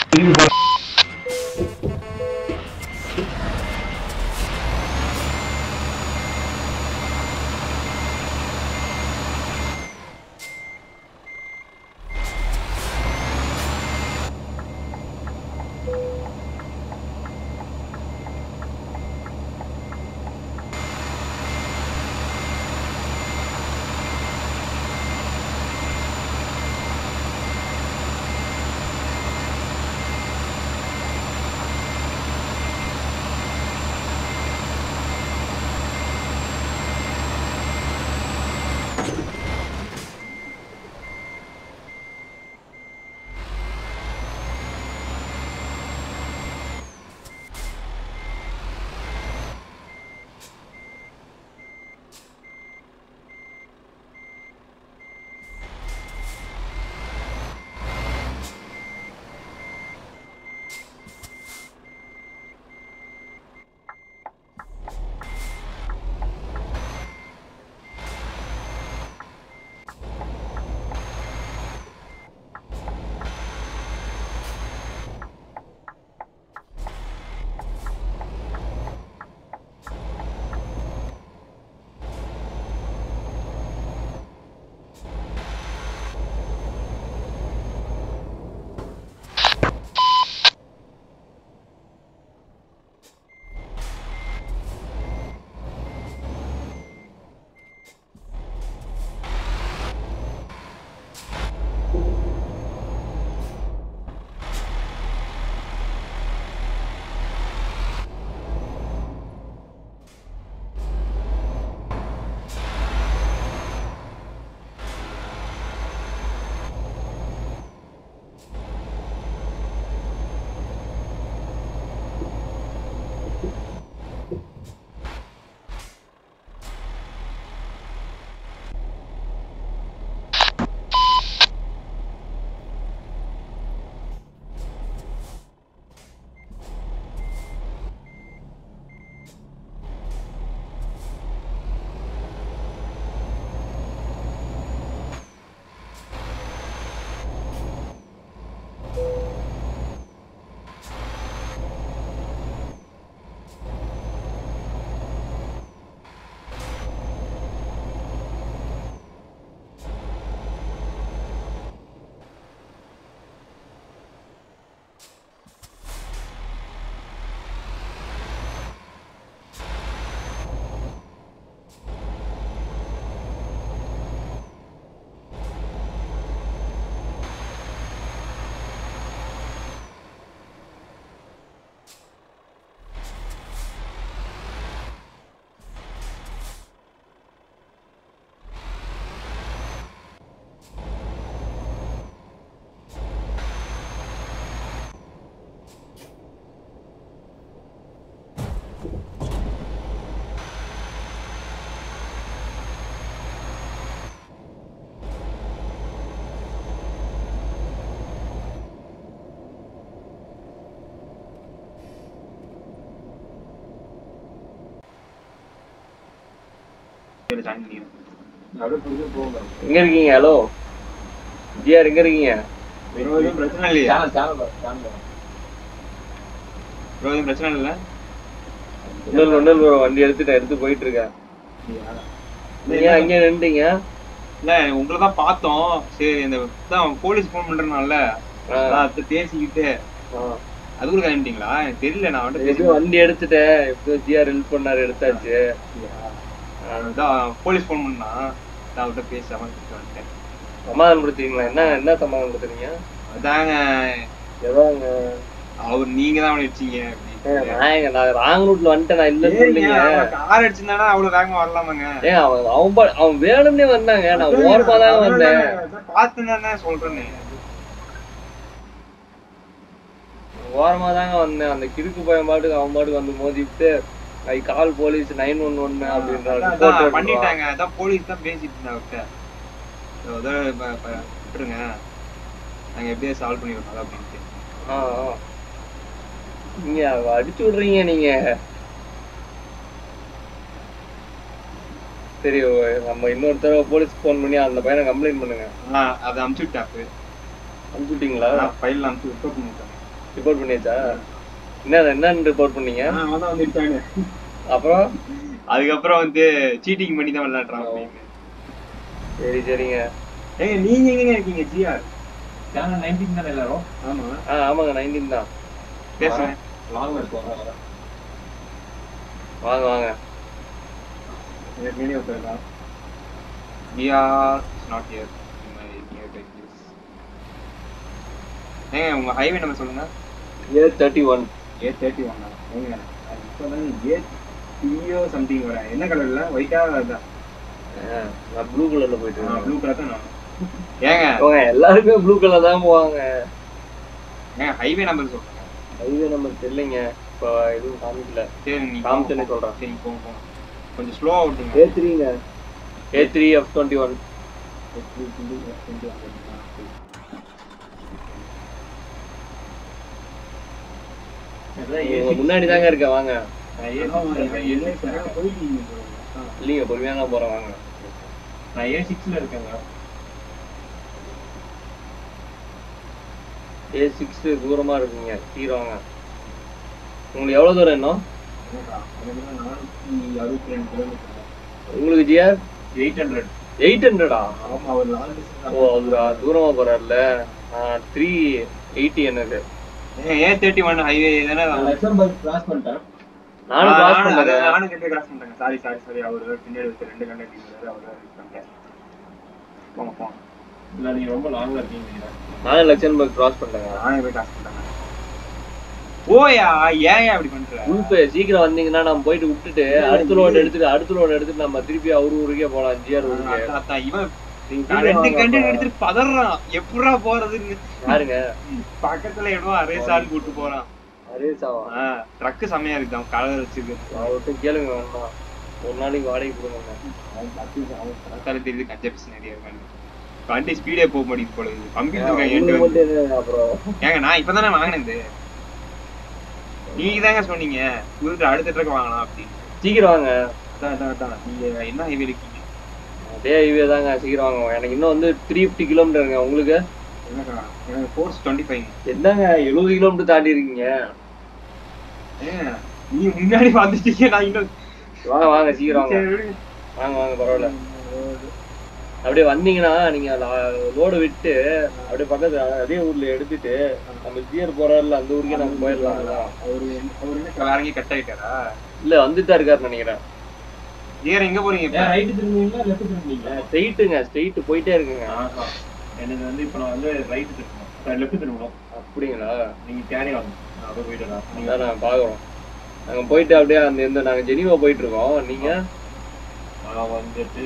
திரும்பி போ ஜாயின் பண்ணிடுறேன் அப்படியே புரிஞ்சு போங்க எங்க இருக்கீங்க ஹலோ ஜிஆர் எங்க இருக்கீங்க ப்ரோ எதுவும் பிரச்சனை இல்லையா சேனல் சேனல் சேனல் ப்ரோ எதுவும் பிரச்சனை இல்லை ஒன்னல் ஒன்னல் ப்ரோ வண்டி எடுத்துட்டு எடுத்து போயிட்டு இருக்கேன் நீங்க அங்கே நின்றுட்டீங்க இல்ல உங்களை தான் பார்த்தோம் சரி இந்த தான் போலீஸ் ஃபோன் பண்றதுனால அதான் அதை பேசிக்கிட்டு அது கூட கிளம்பிட்டீங்களா எனக்கு தெரியல நான் வந்துட்டு எப்படியும் வண்டி எடுத்துட்டேன் எப்படியோ ஜிஆர் ஹெல்ப் பண்ணாரு எடுத்தாச்சு அதான் போலீஸ் ஃபோன் பண்ணா நான் அவர்கிட்ட பேசாம வந்துட்டேன் சமாதானப்படுத்துறீங்களா என்ன என்ன சமாதானப்படுத்துறீங்க அதாங்க எதாங்க அவர் நீங்க தான் அவனை அடிச்சீங்க அப்படின்னு. நான் எங்க நான் ராங் ரூட்ல வந்துட்டேன் நான் இல்லன்னு ஏங்க, சொல்லுங்க அவன் கார் அடிச்சிருந்தானா அவ்வளவு வேகமா வரலாமாங்க ஏன் அவன் அவன் பா- அவன் வேணும்னே வந்தாங்க நான் ஓரமா தான் வந்தேன் பார்த்து தானே சொல்றேன்னு ஓரமா தாங்க வந்தேன் அந்த கிறுக்கு பையன் பாட்டுக்கு அவன் பாட்டுக்கு வந்து மோதிட்டு I call police nine one one அப்படின்றாரு அதான், report அதான் எடுத்துட்டு வா. பண்ணிட்டாங்க அதான் போலீஸ் தான் பேசிட்டு இருந்தா அவர்கிட்ட So, அதான் இப்ப- இப்ப விட்டுருங்க நாங்க எப்படியே சால்வ் பண்ணிடுறோம் அப்படின்ட்டு ஆ, ஆ. நீங்க அடிச்சு விடுறீங்க நீங்க சரி ஓ- நம்ம இன்னொரு தடவை போலீஸ் ஃபோன் பண்ணி அந்த பையனை கம்ப்ளைண்ட் பண்ணுங்க ஆ, அதை அமுச்சு விட்டாப்பு அனுப்பிச்சுட்டீங்களா ஃபைல் அமுச்சு விட்டு பண்ணிட்டாங்க ரிப்போர்ட் பண்ணியாச்சா என்ன என்னன்னு ரிப்போர்ட் பண்ணீங்க ஆ, அவன் தான் வந்து இடிச்சாங்க அப்புறம் அதுக்கப்புறம் வந்து சீட்டிங் பண்ணி தான் விளையாடுறான் அப்படின்னு சரி சரிங்க ஏங்க நீங்க எங்க இருக்கீங்க ஜிஆர் சேனல் நைன்டீன் தானே எல்லாரும் ஆமா ஆ ஆமாங்க நைன்டீன் தான் பேசுறேன் லாங் இருக்கும் வாங்க வாங்க எனக்கு வீடியோ போயிருக்கா ஜிஆர் இஸ் நாட் ஹியர் ஏங்க உங்க ஹைவே நம்பர் சொல்லுங்க A thirty one A thirty one ஏங்க அது இப்போதான் ஏ டியோ சம்திங் வர என்ன கலர்ல ஒயிட்டா அதான் நான் ப்ளூ கலர்ல போயிட்டு இருக்கேன் ப்ளூ கலர் தான் நான் ஏங்க போங்க எல்லாருமே ப்ளூ கலர் தான் போவாங்க ஏங்க ஹைவே நம்பர் சொல்லுங்க ஹைவே நம்பர் தெரியலைங்க இப்போ எதுவும் காமிக்கல சரி நீ காமிச்சேனே சொல்றேன். சரி போங்க போங்க கொஞ்சம் ஸ்லோவா விட்டுங்க ஏ த்ரீங்க A three F twenty one முன்னாடி தாங்க இருக்கேன் வாங்க இல்லைங்க பொறுமையா தான் போறேன் வாங்க நான் ஏ சிக்ஸ்ல இருக்கேங்க ஏ சிக்ஸ் தூரமா இருக்குங்க சீக்கிரம் வாங்க உங்களுக்கு எவ்வளவு தூரம் இன்னும் உங்களுக்கு ஜிஆர் எயிட் ஹண்ட்ரட் எயிட் ஹண்ட்ரடா ஓ அது தூரமா போறாருல த்ரீ எயிட்டி எனக்கு ஏ தேர்ட்டி ஒன் ஹைவே தானே லக்சம்பர்க் கிராஸ் பண்ணிட்டேன் நானும் கிராஸ் பண்ணேன் நானும் கண்டே கிராஸ் பண்ணிட்டேன் சாரி சாரி சாரி அவரு பின்னாடி வச்சு ரெண்டு கண்டே அவரு பண்ணிட்டேன் போங்க போங்க இல்ல நீங்க ரொம்ப லாங்ல இருக்கீங்க நினைக்கிறேன். நானும் லட்சன்பர்க் கிராஸ் பண்ணிட்டேங்க நானே போய் கிராஸ் பண்ணிட்டேன் ஓயா ஏன் அப்படி பண்ற உள்பே சீக்கிரம் வந்தீங்கன்னா நம்ம போயிட்டு விட்டுட்டு அடுத்த லோட் எடுத்துட்டு அடுத்த லோட் எடுத்துட்டு நம்ம திருப்பி அவரு ஊருக்கே போலாம் ஜிஆர் ஊருக்கு அதான், அதான், இவன் நீங்க நான் கீழே ரெண்டு வாங்க கண்டென்ட் அப்ப. எடுத்துட்டு பதறான் எப்படா போறதுன்னு யாருங்க பக்கத்துல இடம் அரே சால் கூட்டு போறான் அரே சாவா ட்ரக்கு செமையா இருக்கு அவன் கலர் வச்சிருக்கு அவர்கிட்ட கேளுங்க வேணா ஒரு நாளைக்கு வாடகை கொடுங்க பார்த்தாலே தெரியுது கஞ்ச பிசு நிறைய இருக்கான்னு வண்டி ஸ்பீடே போக மாட்டேங்குது போல இது கம்ப்யூட்டர் உங்களுக்கு என்கிட்ட வந்து மட்டும் என்ன அப்புறம் ஏங்க நான் இப்பதானே வாங்கினது நீங்க தாங்க சொன்னீங்க புதுட்டு அடுத்த ட்ரக் வாங்கலாம் அப்படின்னு சீக்கிரம் வாங்க அதான் அதான் அதான் நீங்க என்ன ஹைவே இருக்கீங்க அதே ஹைவே தாங்க சீக்கிரம் வாங்க எனக்கு இன்னும் வந்து த்ரீ ஃபிஃப்டி கிலோமீட்டருங்க உங்களுக்கு என்னக்கா எனக்கு ஃபோர்ஸ் டுவெண்ட்டி ஃபைவ் என்னங்க எழுபது கிலோமீட்டர் தாண்டி இருக்கீங்க ஏன் நீ முன்னாடி வந்துட்டீங்க நான் இன்னும் வாங்க வாங்க சீக்கிரம் வாங்க சரி, விடுங்க. வாங்க வாங்க பரவாயில்ல அப்படியே வந்தீங்கன்னா நீங்க லோடு விட்டு அப்படியே பக்கத்துல அதே ஊர்ல எடுத்துட்டு நம்ம ஜியர் போறாருல அந்த ஊருக்கே நம்ம போயிடலாம் அவரு என்ன- அவரு என்ன வேற எங்கேயும் கட் ஆயிட்டாரா இல்ல வந்துட்டு தான் இருக்காருன்னு நினைக்கிறேன் ஏன் எங்க போறீங்க இப்ப ஏன் ரைட் திரும்புவீங்களா லெஃப்ட் திரும்புவீங்களா ஸ்ட்ரெயிட்டுங்க ஸ்ட்ரெயிட் போயிட்டே இருக்குங்க ஆஹா. எனக்கு வந்து இப்போ நான் வந்து ரைட் திரும்பணும் லெஃப்ட் திரும்பணும் அப்படிங்களா நீங்க கேரி வாங்க நான் அப்படியே போயிட்டு நீங்க அதான் நாங்க பாக்குறோம் நாங்க போயிட்டு அப்படியே அந்த இந்த நாங்க ஜெனிவா போயிட்டு இருக்கோம் நீங்க நான் வந்துட்டு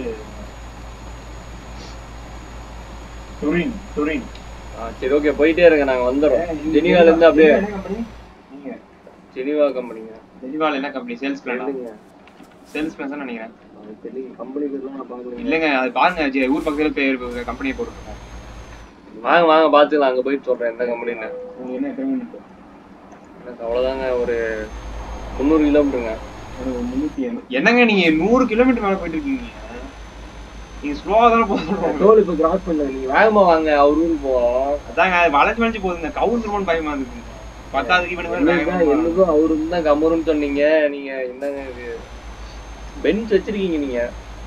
துரின் துரின் ஆ, சரி ஓகே போயிட்டே இருங்க நாங்க வந்துடுறோம் ஜெனிவால இருந்து அப்படியே என்ன கம்பெனி நீங்க ஜெனிவா கம்பெனிங்க ஜெனிவால என்ன கம்பெனி சேல்ஸ் பிளானா இல்லைங்க சேல்ஸ் பிளான் நினைக்கிறேன் அது தெரியல கம்பெனி பேர்லாம் நான் பாக்கல இல்லைங்க அது பாருங்க ஜெ- ஊர் பக்கத்துல பேர் கம்பெனியை போட்டுருக்கோம் வாங்க வாங்க பாத்துக்கலாம் அங்க போயிட்டு சொல்றேன் எந்த கம்பெனின்னு உங்களுக்கு என்ன பேமெண்ட் எனக்கு அவ்வளவுதாங்க ஒரு முந்நூறு கிலோமீட்டருங்க முன்னூத்தி எண்பது என்னங்க நீங்க நூறு கிலோமீட்டர் மேல போயிட்டு இருக்கீங்க நீங்க ஸ்லோவா தானே போகணும் டோல் இப்ப கிராஸ் பண்ணல நீங்க வேகமா வாங்க அவர் ஊருக்கு போவோம் அதாங்க அது வளைஞ்சு வளைஞ்சு போகுதுங்க கவுந்துருமோன்னு பயமா இருக்குங்க பத்தாவதுக்கு இவனுக்கு வேற என்னக்கும் வேகமா என்னக்கும் அவருக்கு தான் கமருன்னு சொன்னீங்க நீங்க என்னங்க இது பெஞ்ச் வச்சிருக்கீங்க நீங்க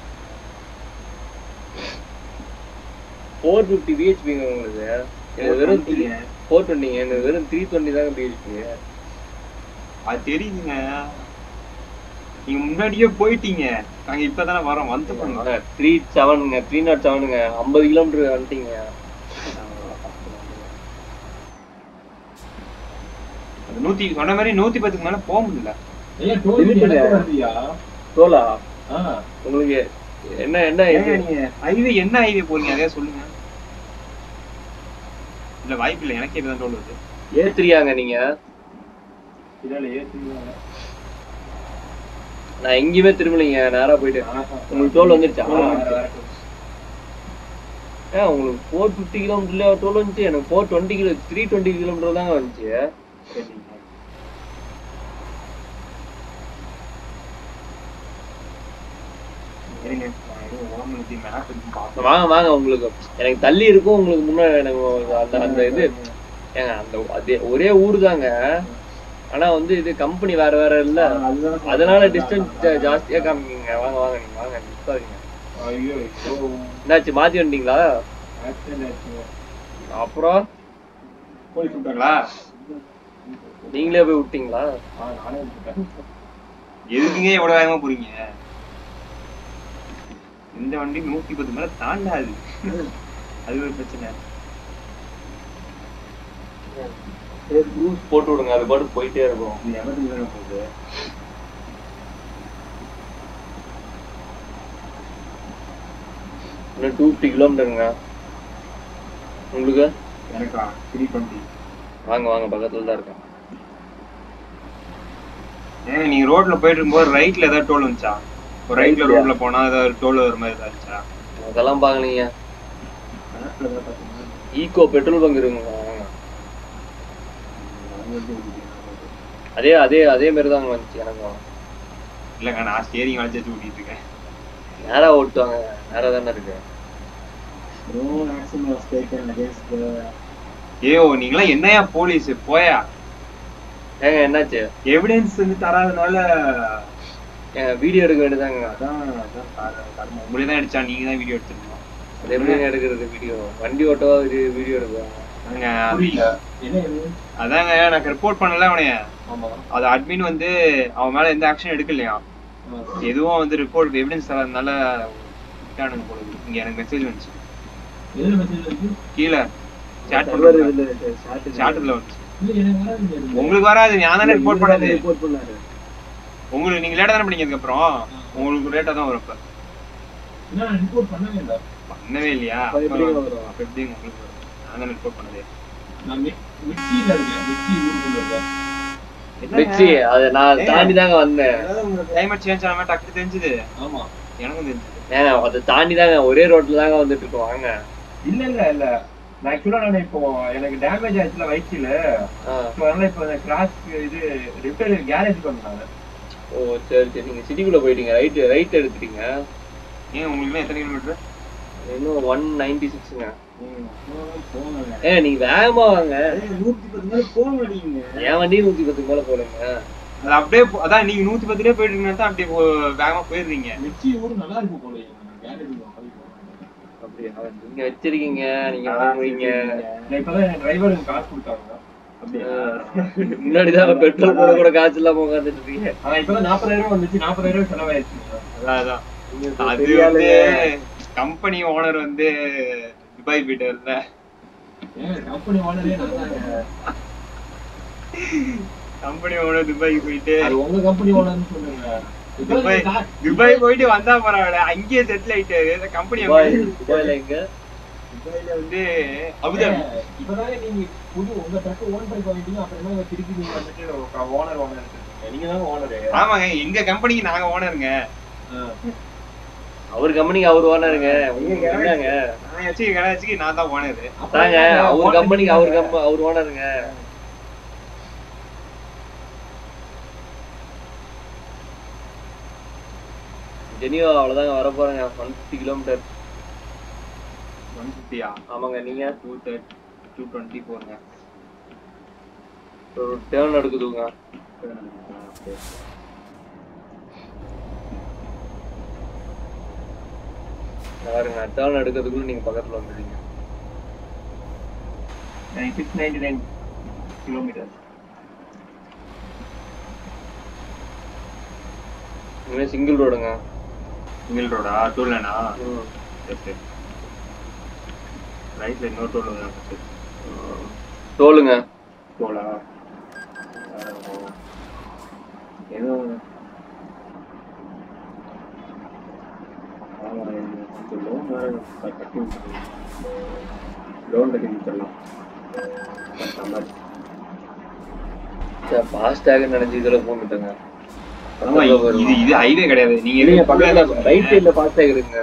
ஃபோர் ஃபிஃப்டி பிஹெச்பிங்க உங்களுக்கு எனக்கு வெறும் த்ரீ போறீங்க. ஃபோர் டுவெண்ட்டிங்க எனக்கு வெறும் த்ரீ டுவெண்ட்டி தாங்க பிஹெச்பி அது தெரியுதுங்க நீங்க முன்னாடியே போயிட்டீங்க நாங்க இப்பதானே வரோம் வந்து த்ரீ செவனுங்க த்ரீ நாட் செவனுங்க ஐம்பது கிலோமீட்டர் வந்துட்டீங்க நூத்தி சொன்ன மாதிரி நூத்தி பத்துக்கு மேல போக முடியல ஏன் டோல் Limit எனக்கு வருதியா டோலா ஆ உங்களுக்கு என்ன என்ன இது ஏங்க நீங்க ஹைவே என்ன ஹைவே போறீங்க அதே சொல்லுங்க இல்ல வாய்ப்பு இல்ல எனக்கே இதுதான் டோல் வருது ஏ த்ரீயாங்க நீங்க இதால ஏத்துவாங்க நான் எங்கேயுமே திரும்பலைங்க நேரா போயிட்டு உங்களுக்கு டோல் வந்துருச்சா ஏன் உங்களுக்கு ஃபோர் ஃபிஃப்டி கிலோமீட்டர்ல டோல் வந்துச்சு எனக்கு four twenty kilo three twenty kilometre தாங்க வந்துச்சு இருங்க நான் ஏதோ ஓரம் நிறுத்தி மேப் இருக்கு பாப்போம். வாங்க வாங்க உங்களுக்கு எனக்கு தள்ளி இருக்கும் உங்களுக்கு முன்னாடி எனக்கு அந்த அந்த இது ஏங்க அந்த அதே ஒரே ஊர் தாங்க ஆனா வந்து இது கம்பெனி வேற வேற இல்ல அதுதான் அதனால டிஸ்டன்ஸ் ஜாஸ்தியா காமிக்கீங்க வாங்க வாங்க நீங்க வாங்க நிக்காதீங்க ஐயோ ஐயோ என்னாச்சு மாத்தி வந்துட்டீங்களா ஆக்சிடென்ட் ஆயிடுச்சுங்க அப்புறம் போய் விட்டாங்களா நீங்களே போய் விட்டீங்களா ஆ நானே விட்டுட்டேன் எதுக்குங்க எவ்வளவு வேகமா போறீங்க இந்த வண்டி நூத்தி பத்து மேல தாண்டாது அது ஒரு பிரச்சனை க்ரூஸ் போட்டு விடுங்க அது பாட்டு போயிட்டே இருக்கும் இது எமர்ஜென்சி தானே போகுது இன்னும் டூ ஃபிஃப்டி கிலோமீட்டருங்க உங்களுக்கு எனக்கா த்ரீ டுவெண்ட்டி வாங்க வாங்க பக்கத்துல தான் இருக்கேன் ஏன் நீங்க ரோட்ல போயிட்டு இருக்கும்போது ரைட்ல ஏதாவது டோல் வந்துச்சா ஒரு ரைட்ல ரோட்ல போனா ஏதாவது டோல் வர மாதிரி ஏதாவது இருந்துச்சா அதெல்லாம் பாக்கலீங்க கணக்குல ஏதாவது பாத்தீங்கன்னா ஈகோ பெட்ரோல் பங்க் இருக்குங்க வாங்க அது வந்து உங்களுக்கு அதே அதே அதே மாதிரி தாங்க வந்துச்சு எனக்கும் இல்லங்க நான் ஸ்டேரிங் வளைச்சு வச்சு ஓட்டிட்டு இருக்கேன் நேரா ஓட்டுவாங்க நேரா தானே இருக்கு ஏயோ நீங்களாம் என்னையா போலீஸ் போயா ஏங்க என்னாச்சு எவிடன்ஸ் வந்து தராதனால ஏங்க வீடியோ எடுக்க வேண்டியதாங்க அதான் அதான் காரணம், காரணம். உங்களே தான் அடிச்சா நீங்க தான் வீடியோ எடுத்துருக்கணும் அது எப்படிங்க எடுக்கிறது வீடியோ வண்டி ஓட்டவா வீடியோ எடுக்குவாங்க அதாங்க புரியல என்ன இது அதாங்க நான் ரிப்போர்ட் பண்ணல அவனைய ஆமா அது அட்மின் வந்து அவன் மேல எந்த ஆக்ஷன் எடுக்கலையா எதுவும் வந்து ரிப்போர்ட் எவிடன்ஸ் தராதனால விட்டானுங்க போல இருக்கு. இங்க எனக்கு மெசேஜ் வந்துச்சு எதுல மெசேஜ் வருது கீழே சேட் Server பண்ணுங்க இதுல இருக்கு, chat இதுல சேட்டர்ல வந்துச்சு இல்ல எனக்கு வராது இது. உங்களுக்கு வராது நான் தானே ரிப்போர்ட் பண்ணது report பண்ணாரு. உங்களுக்கு நீங்க லேட்டா தானே பண்ணீங்க அப்புறம் உங்களுக்கு லேட்டா தான் வரும் இப்ப என்ன நான் ரிப்போர்ட் பண்ணவே இல்ல பண்ணவே இல்லையா அப்ப எப்படிங்க அப்ப வரும்? அப்ப எப்படி உங்களுக்கு வரும்? நான் தானே ரிப்போர்ட் பண்ணதே நான் மி- மிக்சியில இருக்கேன் மிக்சி ஊருக்குள்ள இருக்கேன் மிக்ஸி அதை நான் தாண்டி தாங்க வந்தேன் கிளைமேட் சேஞ்ச் ஆன மாதிரி டக்கு தெரிஞ்சுது ஆமா எனக்கும் தெரிஞ்சது ஏங்க அதை தாண்டி தாங்க ஒரே ரோட்ல தாங்க வந்துட்டு இருக்கோம் வாங்க இல்ல இல்ல இல்ல நான் ஆக்சுவலா நான் இப்போ எனக்கு டேமேஜ் ஆச்சுல வயிற்றுல ஆ. அதனால இப்போ கிராஸ் இது ரிப்பேர் கேரேஜ் பண்ணாங்க ஓ சரி சரி நீங்க சிட்டிக்குள்ள போயிட்டீங்க ரைட் ரைட் எடுத்துட்டீங்க ஏன் உங்களுக்கு எத்தனை கிலோமீட்டர் இன்னும் ஒன் நைன்டி சிக்ஸ்ங்க ஏ நீங்க வேகமா வாங்க நூத்தி பத்து மேல போக மாட்டீங்க என் வண்டி நூத்தி பத்துக்கு மேல போடுங்க அது அப்படியே போ- அதான் நீங்க நூத்தி பத்துலயே போயிட்டு இருக்கீங்கன்னா தான் அப்படியே போ- வேகமா போயிடுறீங்க மிக்சி ஊர் நல்லா இருக்கு போல கேரேஜ் அப்படியா நீங்க வச்சிருக்கீங்க நீங்க வாங்குவீங்க இப்பதான் டிரைவருக்கு காசு கொடுத்தாங்க அப்படியா முன்னாடிதான் பெட்ரோல் போட கூட காசு இல்லாம உட்காந்துட்டு இருக்கீங்க ஆனா இப்பதான் நாற்பதாயிரம் ரூபாய் வந்துச்சு நாற்பதாயிரம் ரூபாய் செலவாயிருச்சு அதான் அதான் நீங்க அது பெரிய வந்து ஆளுங்க. கம்பெனி ஓனர் வந்து துபாய் போயிட்டார்ல கம்பெனி ஓனரே நல்லா கம்பெனி ஓனர் துபாய்க்கு போயிட்டு அது உங்க கம்பெனி ஓனர்னு சொல்லுங்க துபாய் துபாய் போயிட்டு வந்தா பரவாயில்ல அங்கேயே செட்டில் ஆயிட்டாரு கம்பெனி துபாய் துபாய்ல எங்க துபாய்ல வந்து அபுதாபி இப்பதானே நீங்க புது உங்க ட்ரக் ஓன் பண்ணி பண்ணிட்டீங்க அப்புறமா இங்க திருப்பி நீங்க வந்துட்டு ஓனர் ஓனர் இருக்கீங்க நீங்க தான் ஓனரு ஆமாங்க எங்க கம்பெனிக்கு நாங்க ஓனருங்க அவர் கம்பெனிக்கு அவர் ஓனருங்க உங்களுக்கு என்னங்க நான் வச்சுக்க கடை வச்சுக்க நான் தான் ஓனரு தாங்க அவர் கம்பெனிக்கு அவர் கம்ப அவர் ஓனருங்க ஜெனிவா அவ்வளவுதாங்க வர போறேங்க ஒன் ஃபிஃப்டி கிலோமீட்டர் ஒன் ஃபிஃப்டியா ஆமாங்க நீங்க டூ தேர்ட்டி டூ டுவெண்ட்டி போருங்க ஒரு டேர்ன் எடுக்குதுங்க பாருங்க டேர்ன் எடுக்கிறதுக்குள்ள நீங்க பக்கத்துல வந்துடுங்க சிக்ஸ் நைன்டி நைன் கிலோமீட்டர் இனிமே சிங்கிள் ரோடுங்க சிங்கிள் ரோடா டூ லேனா ம். சரி சரி ரைட்ல இன்னொரு டோல் வந்து டோலுங்க டோலா ஏதோ லோன் வேற கட்டி லோன் கட்டி விட்டுறலாம் ஃபாஸ்டாக நினைச்சு இதுல போட்டுங்க ஆமா இது இது ஹைவே கிடையாது நீங்க நீங்க எதுக்கு பக்கத்துல ரைட் சைடுல ஃபாஸ்டாக இருங்க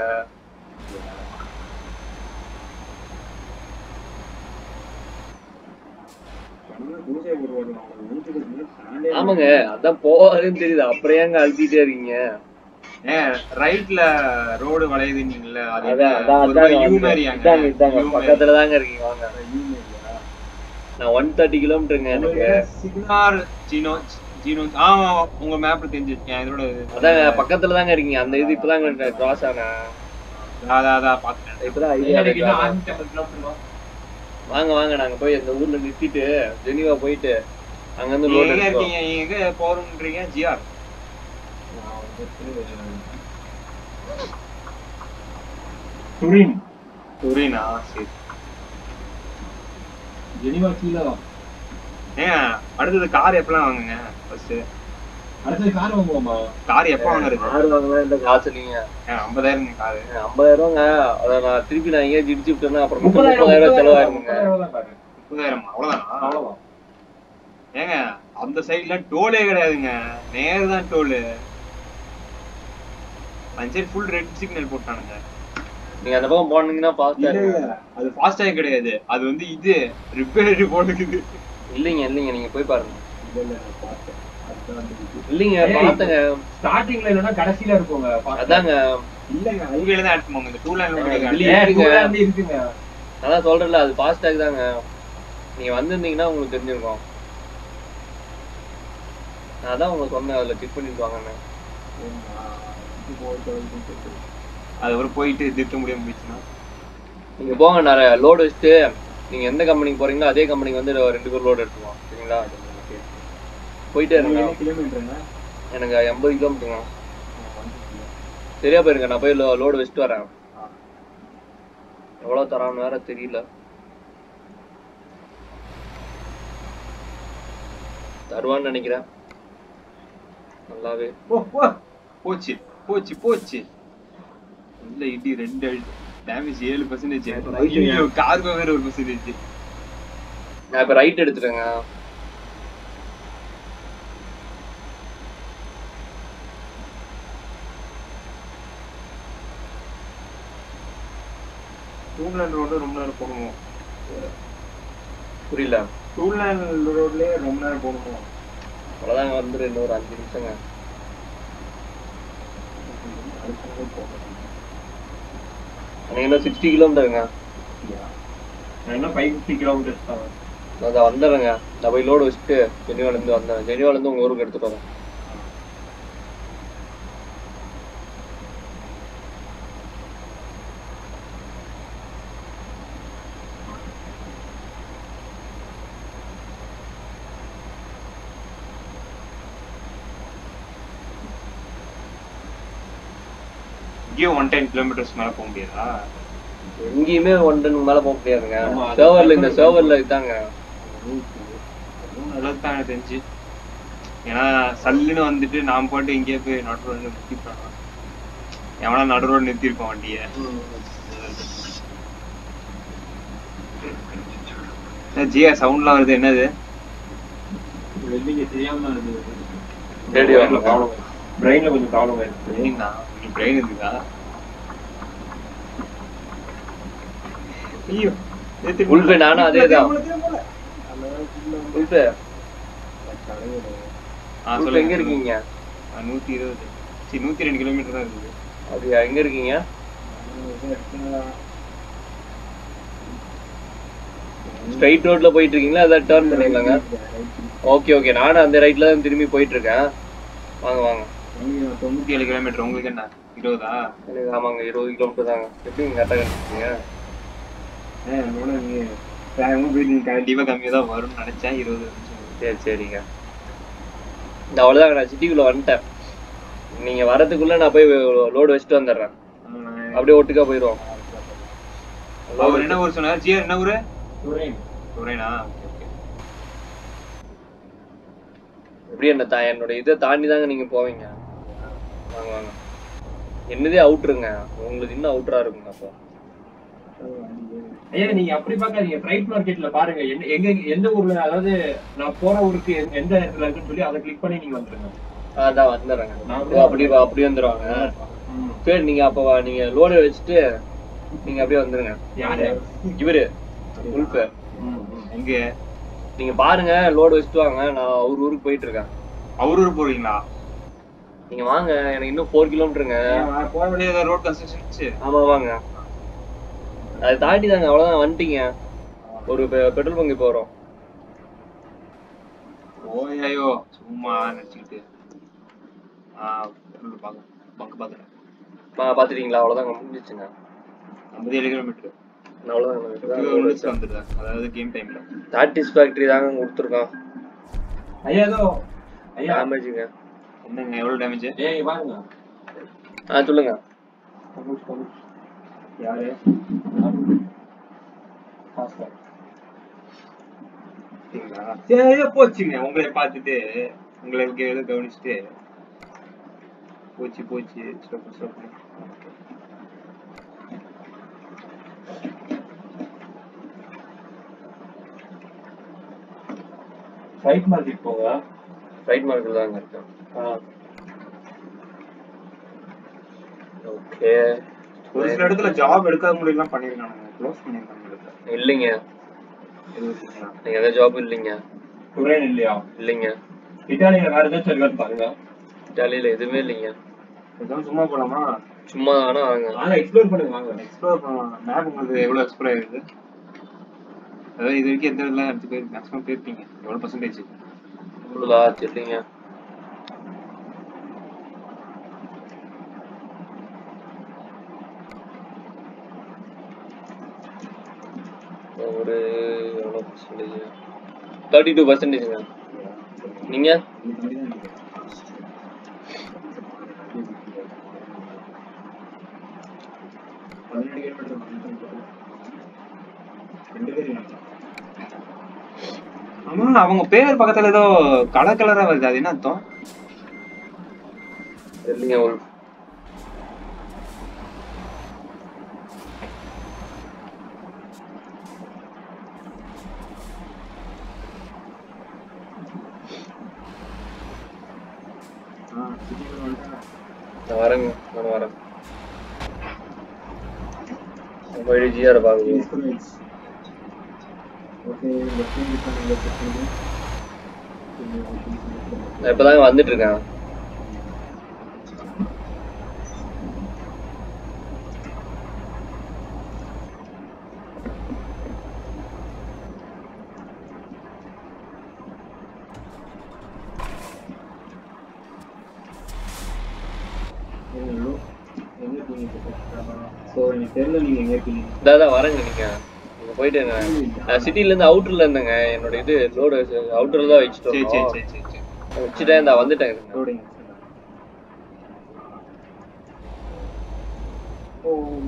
ஆமாங்க அதான் போவாதுன்னு தெரியுது அப்புறம் ஏங்க அழுத்திட்டே இருக்கீங்க ரைட்ல ரோடு வளையுதுன்னீங்கல்ல அது அதான் அதான் ஒரு மாதிரி அதாங்க U வந்து- மாதிரியாங்க. இதாங்க இதாங்க U மாதிரி. பக்கத்துல தாங்க இருக்கீங்க வாங்க U மாதிரியா? நான் ஒன் தேர்ட்டி கிலோமீட்டருங்க எனக்கு சிக்னார் ஜீனோ ஜீனோ ஆமா உங்க மேப்ல தெரிஞ்சு என் இதோட அதாங்க பக்கத்துல தாங்க இருக்கீங்க அந்த இது இப்பதாங்க கிராஸ் ஆனேன் அதான் அதான் பாத்துட்டேன் இப்பதான் என்ன ஐடியா நினைக்கிறீங்க? 650 கிலோமீட்டர் தான். வாங்க வாங்க நாங்க போய் அந்த ஊர்ல நிறுத்திட்டு ஜெனிவா போயிட்டு அங்க இருந்து நீங்க லோடு எங்க எடுத்தோம் இருக்கீங்க நீங்க எங்க போறோம்ன்றீங்க ஜிஆர் நான் வந்துட்டு துரின் புரியனா சரி ஜெனிவா கீழே தான் ஏங்க அடுத்தது கார் எப்பலாம் வாங்குங்க ஃபர்ஸ்ட் அடுத்தது கார் வாங்குவோமா கார் எப்ப வாங்குறது ஆறு வாங்கினா இந்த காசு இல்லைங்க ஏங்க, 50000 காரு ஐம்பதாயிரம் ரூபாங்க அதை நான் திருப்பி நான் எங்கேயாச்சும் இடிச்சு விட்டேன்னா அப்புறம் மிச்சம் முப்பதாயிரம் முப்பதாயிரம் ரூபாய் செலவாயிருங்க முப்பதாயிரம் தான் காரு 30000 அவ்வளவுதானா அவ்வளவுதான் ஏங்க அந்த சைடுல டோலே கிடையாதுங்க நேர் தான் டோலு அந்த சைடு ஃபுல் ரெட் சிக்னல் போட்டானுங்க நீங்க அந்த பக்கம் போனீங்கன்னா ஃபாஸ்டா அது ஃபாஸ்டாக கிடையாது அது வந்து இது ரிப்பேர் போட்டுக்குது இல்லைங்க இல்லைங்க நீங்க போய் பாருங்க இல்ல இல்ல நான் பார்த்தேன் அதுதான் அந்த இது. இல்லைங்க ஏய். பார்த்தங்க ஸ்டார்டிங்ல இல்லைன்னா கடைசியில இருக்குங்க பார்த்தேன். அதாங்க இல்லங்க ஹைவேல தான் ஆட் பண்ணுவாங்க இந்த டூ லைன் இதுலயே ஏன் இருக்குங்க. கூட வந்து இருக்குங்க அதான் சொல்றேன்ல அது ஃபாஸ்டாக் தாங்க நீங்க வந்திருந்தீங்கன்னா உங்களுக்கு தெரிஞ்சிருக்கும் நான் அதான் உங்களுக்கு சொன்னேன் அதுல கிளிக் பண்ணிட்டு வாங்கன்னு அதுக்கப்புறம் போயிட்டு திருத்த முடியாம போயிடுச்சுன்னா நீங்க போங்க நிறைய லோடு வச்சுட்டு நீங்க எந்த கம்பெனிக்கு போறீங்களோ அதே கம்பெனிக்கு வந்து ரெண்டு பேர் லோடு எடுத்துக்குவோம் சரிங்களா போயிட்டே இருங்க கிலோமீட்டருங்க எனக்கு எண்பது கிலோமீட்டருங்க சரியா போயிருங்க நான் போய் லோடு வச்சுட்டு வரேன் எவ்வளவு தரான்னு வேற தெரியல தருவான்னு நினைக்கிறேன் நல்லாவே போ போ போச்சு போச்சு போச்சு இல்ல இடி ரெண்டு டேமேஜ் ஏழு பர்சன்டேஜ் கார்கோ வேற ஒரு பர்சன்டேஜ் நான் இப்ப ரைட் எடுத்துட்டேங்க டூ லைன் ரோடு ரொம்ப நேரம் போகணும் புரியல டூ லைன் ரோட்லயே ரொம்ப நேரம் போகணும் அவ்வளவுதாங்க வந்துரு இன்னொரு அஞ்சு நிமிஷங்க எனக்கு இன்னும் சிக்ஸ்டி கிலோமீட்டருங்க நான் என்ன ஃபைவ் ஃபிஃப்டி கிலோமீட்டர்ஸ் தான் நான் அதை வந்துடுறேங்க நான் போய் லோடு வச்சுட்டு ஜெனிவால இருந்து வந்தேன் ஜெனிவால இருந்து உங்க ஊருக்கு எடுத்துட்டு வரேன் இங்கேயும் ஒன் டென் கிலோமீட்டர்ஸ் மேல போக முடியாதா எங்கேயுமே ஒன் டனுக்கு மேல போக முடியாதுங்க ஆமா, அது சர்வர்ல இந்த பக்கத்துல சர்வர்ல இதாங்க அதுவும் நல்லது தான் எனக்கு தெரிஞ்சு ஏன்னா சல்லுன்னு வந்துட்டு நான் பாட்டு இங்கேயே போய் நடு ரோடு நிறுத்திப்பான் எவனா நடு ரோடு நிறுத்திருப்பான் வண்டியை ஜியா சவுண்ட்லாம் வருது என்னது வெள்ளிங்க தெரியாம ரேடியோ ப்ராப்ளம் பிரெயின்ல கொஞ்சம் ப்ராப்ளம் ஆயிருக்கு பிரெயின் தான் பிரெயின் இருக்குதா ஐயோ நேத்து உள்பே நானும் அதேதான். உள்ள போல. உல்பே ஆ உல்பே சொல்லுங்க எங்க இருக்கீங்க ஆ, நூத்தி இருபது சரி நூத்தி ரெண்டு கிலோமீட்டர் தான் இருக்குது அப்படியா எங்க இருக்கீங்க ஸ்ட்ரைட் ரோட்ல போயிட்டு இருக்கீங்களா ஏதாவது டர்ன் பண்ணீங்களாங்க ஓகே ஓகே நானும் அந்த ரைட்ல தான் திரும்பி போயிட்டு இருக்கேன் வாங்க வாங்க தொண்ணூத்தி ஏழு கிலோமீட்டர் உங்களுக்கு என்ன இருபதா எனக்கு ஆமாங்க இருபது கிலோமீட்டர் தாங்க எப்படி கரெக்டாக கண்டுபிடிச்சீங்க வேகமா போயிட்டு நீங்க கண்டிப்பா கம்மியா தான் வரும்னு நினைச்சேன் இருபது நிமிஷம் சரி சரிங்க இந்த அவ்வளோதாங்க நான் சிட்டிக்குள்ள வந்துட்டேன் நீங்க வரதுக்குள்ள நான் போய் லோடு வச்சுட்டு வந்துடுறேன் அப்படியே ஒட்டுக்கா போயிடுவோம் அவர் என்ன ஊர் சொன்னார் ஜிஆர் என்ன ஊரு துரைன் துறைனா ஓகே ஓகே எப்படி என்ன தா என்னோட இதை தாண்டி தாங்க நீங்க போவீங்க வாங்க வாங்க என்னதே அவுட்ருங்க உங்களுக்கு இன்னும் அவுட்டரா இருக்குங்க அப்போ ஐயா நீங்க அப்படி பார்க்காதீங்க ஃப்ரைட் மார்க்கெட்ல பாருங்க என்ன- எங்க எந்த ஊர்ல அதாவது நான் போற ஊருக்கு எந்த- எந்த இடத்துல இருக்குன்னு சொல்லி அதை கிளிக் பண்ணி நீங்க வந்துருங்க அதான் வந்துடுறேங்க நான் ஓ, அப்படி வா- அப்படி வந்துருவாங்க சரி நீங்க அப்போ வா- நீங்க லோடு வச்சுட்டு நீங்க அப்படியே வந்துருங்க யாரு இவரு உல்பு எங்க நீங்க பாருங்க லோடு வச்சுட்டு வாங்க நான் அவர் ஊருக்கு போயிட்டு இருக்கேன் அவர் ஊர் போறீங்களா நீங்க வாங்க எனக்கு இன்னும் ஃபோர் கிலோமீட்டருங்க போற வழியா ரோட் கன்ஸ்ட்ரக்ஷன் ஆமா வாங்க அதை தாண்டி தாங்க அவ்வளவுதான் வந்துட்டீங்க ஒரு பெ- பெட்ரோல் பங்கு இப்போ வரும் ஓயாயோ சும்மா நடிச்சுக்கிட்டு ஆ பாக்க பங்கு பாத்துட்டேன் நான் பாத்துட்டீங்களா அவ்வளவுதான் முடிஞ்சிச்சுங்க ஐம்பது ஏழு கிலோமீட்டர் அவ்வளவுதான் வந்துடுறேன் அதாவது கேம் டைம்ல சாட்டிஸ்ஃபேக்டரி தாங்க கொடுத்துருக்கோம் ஐயா ஏதோ ஐயா டேமேஜுங்க என்னங்க எவ்வளவு டேமேஜ் ஏய் வாங்க ஆ சொல்லுங்க கமுஷ் கமுஷ் யாரு பாஸ்டர் அப்படிங்களா? சரி போச்சுங்க உங்களை பார்த்துட்டு உங்களுக்கு ஏதோ கவனிச்சுட்டு போச்சு போச்சு ஸ்டாப் ஸ்டாப் ஃபைட் மார்க்கெட் போங்க ரைட் மார்க்கில் தாங்க இருக்கேன் ஆ ஓகே ஒரு சில இடத்துல ஜாப் எடுக்காத முடியலாம் பண்ணிருக்கானுங்க க்ளோஸ் பண்ணிருக்காங்க இடத்துல இல்லைங்க இது வச்சுக்கலாம் நீங்க எந்த ஜாப் இல்லைங்க துறையன் இல்லையா இல்லைங்க இட்டாலியில வேற ஏதாச்சும் இருக்கான்னு பாருங்க இட்டாலியில எதுவுமே இல்லைங்க பேசாம சும்மா போலாமா சும்மா வேணா வாங்க வாங்க எக்ஸ்ப்ளோர் பண்ணுங்க வாங்க எக்ஸ்ப்ளோர் பண்ணலாம் மேப் உங்களுக்கு எவ்வளவு எக்ஸ்ப்ளோர் ஆயிருக்கு அதாவது இது வரைக்கும் எந்த இதெல்லாம் எடுத்து போய் மேக்ஸிமம் போயிருப்பீங்க எவ்வளவு பர்சன்டேஜ் இவ்வளோதா சரிங்க ஒரு எவ்வளோ பர்சன்டேஜ் தேர்ட்டி டூ பர்சன்டேஜுங்க நீங்க ஆமா அவங்க பேர் பக்கத்துல ஏதோ கலர் கலரா வருது அது என்ன அர்த்தம் இல்லைங்க ஒரு நான் வரேங்க நான் வரேன் மொபைல் ஜிஆர் பார்க்குது நான் இப்போதாங்க வந்துட்டு இருக்கேன் ஸோ எனக்கு தெரியல நீங்க எங்க இருக்கீங்க இதான் தான் வரேங்க நீங்க நீங்க போயிட்டு நான் சிட்டில இருந்து அவுட்டர்ல இருந்தேங்க என்னோட இது லோடு அவுட்டர்ல தான் வச்சுட்டு சரி சரி வந்தோம். சரி சரி சரி வச்சுட்டேன் இந்த வந்துட்டேன் loading oh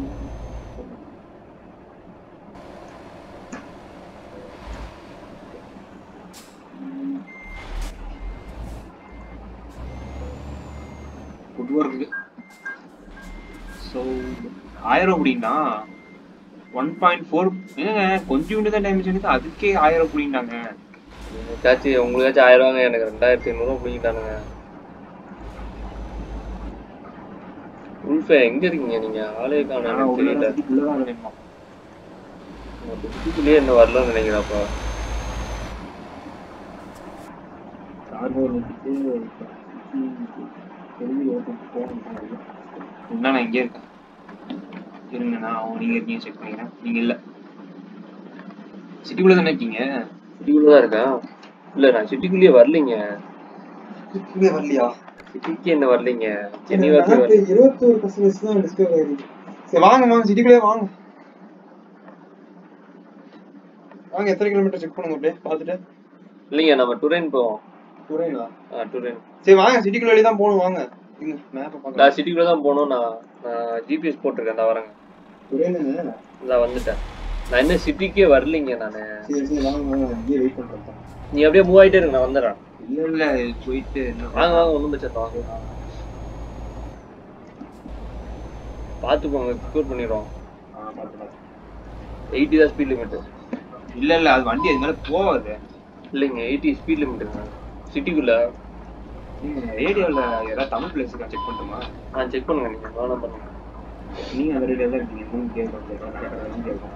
good work so ஆயிரம் அப்படின்னா ஒன் பாயிண்ட் ஃபோர் ஏங்க கொஞ்சம் தான் டேமேஜ் வந்து அதுக்கே ஆயிரம் அப்படின்னாங்க உங்களுக்காச்சும் உங்களுக்காச்சும் ஆயிரம் ரூபாங்க எனக்கு ரெண்டாயிரத்தி ஐநூறுவா பிடிக்கிட்டானுங்க உல்ஃபே எங்க இருக்கீங்க நீங்க ஆளே காணோம் ஆனா எனக்கு தெரியல உள்ளதான் வேணுமா சிட்டிக்குள்ளேயே என்ன வரலன்னு நினைக்கிறப்பா கார்போர் வந்துட்டு எழுதி ஓட்டிட்டு போகணும் நான் இங்கே இருக்கேன் இருங்க நான் அவங்க நீங்க இருக்கீங்க செக் பண்ணிக்கிறேன் நீங்க இல்ல சிட்டிக்குள்ள தானே இருக்கீங்க சிட்டிக்குள்ள தான் இருக்கேன் இல்ல நான் சிட்டிக்குள்ளேயே வரலைங்க இங்கே வரலையா சிட்டிக்கு என்ன வரலைங்க சென்னை வரல இருபத்தோரு பர்சன்டேஜ் தான் டிஸ்கவர் ஆயிருக்கு சரி வாங்க வாங்க சிட்டிக்குள்ளே வாங்க வாங்க எத்தனை கிலோமீட்டர் செக் பண்ணுங்க அப்படியே பார்த்துட்டு இல்லைங்க நம்ம டுரைன் போவோம் புரியுங்களா டுரைன் சரி வாங்க சிட்டிக்குள்ள வெளியே தான் போகணும் வாங்க இங்க மேப்பை பார்க்கலாம் நான் சிட்டிக்குள்ள தான் போகணும் நான் நான் ஜிபிஎஸ் போட்டிருக்கேன் நான் வரேங்க புரியலங்க நான் வந்துட்டேன் நான் என்ன சிட்டிக்கே வரலைங்க நான் சரி சரி வாங்க வாங்க இங்கே வெயிட் பண்ணுறேன் நீ அப்படியே மூவ் ஆயிட்டே இருங்க நான் வந்துடுறேன் இல்ல இல்ல போயிட்டு வாங்க வாங்க ஒன்றும் பிரச்சனை இல்ல, வாங்க பார்த்து போங்க ஸ்கோர் பண்ணிடுவோம் எயிட்டி தான் ஸ்பீட் லிமிட் இல்ல இல்ல அது வண்டி அது மேல போவாது இல்லைங்க எயிட்டி ஸ்பீட் லிமிட்டுங்க சிட்டிக்குள்ள ரேடியோல ஏதாவது தமிழ் பிளேஸ் இருக்கா செக் பண்ணட்டுமா ஆ செக் பண்ணுங்க நீங்க வேணாம் பண்ணுங்க நீங்க அந்த ரேடியோ தான் இருக்கீங்க மூணு கேட்கும்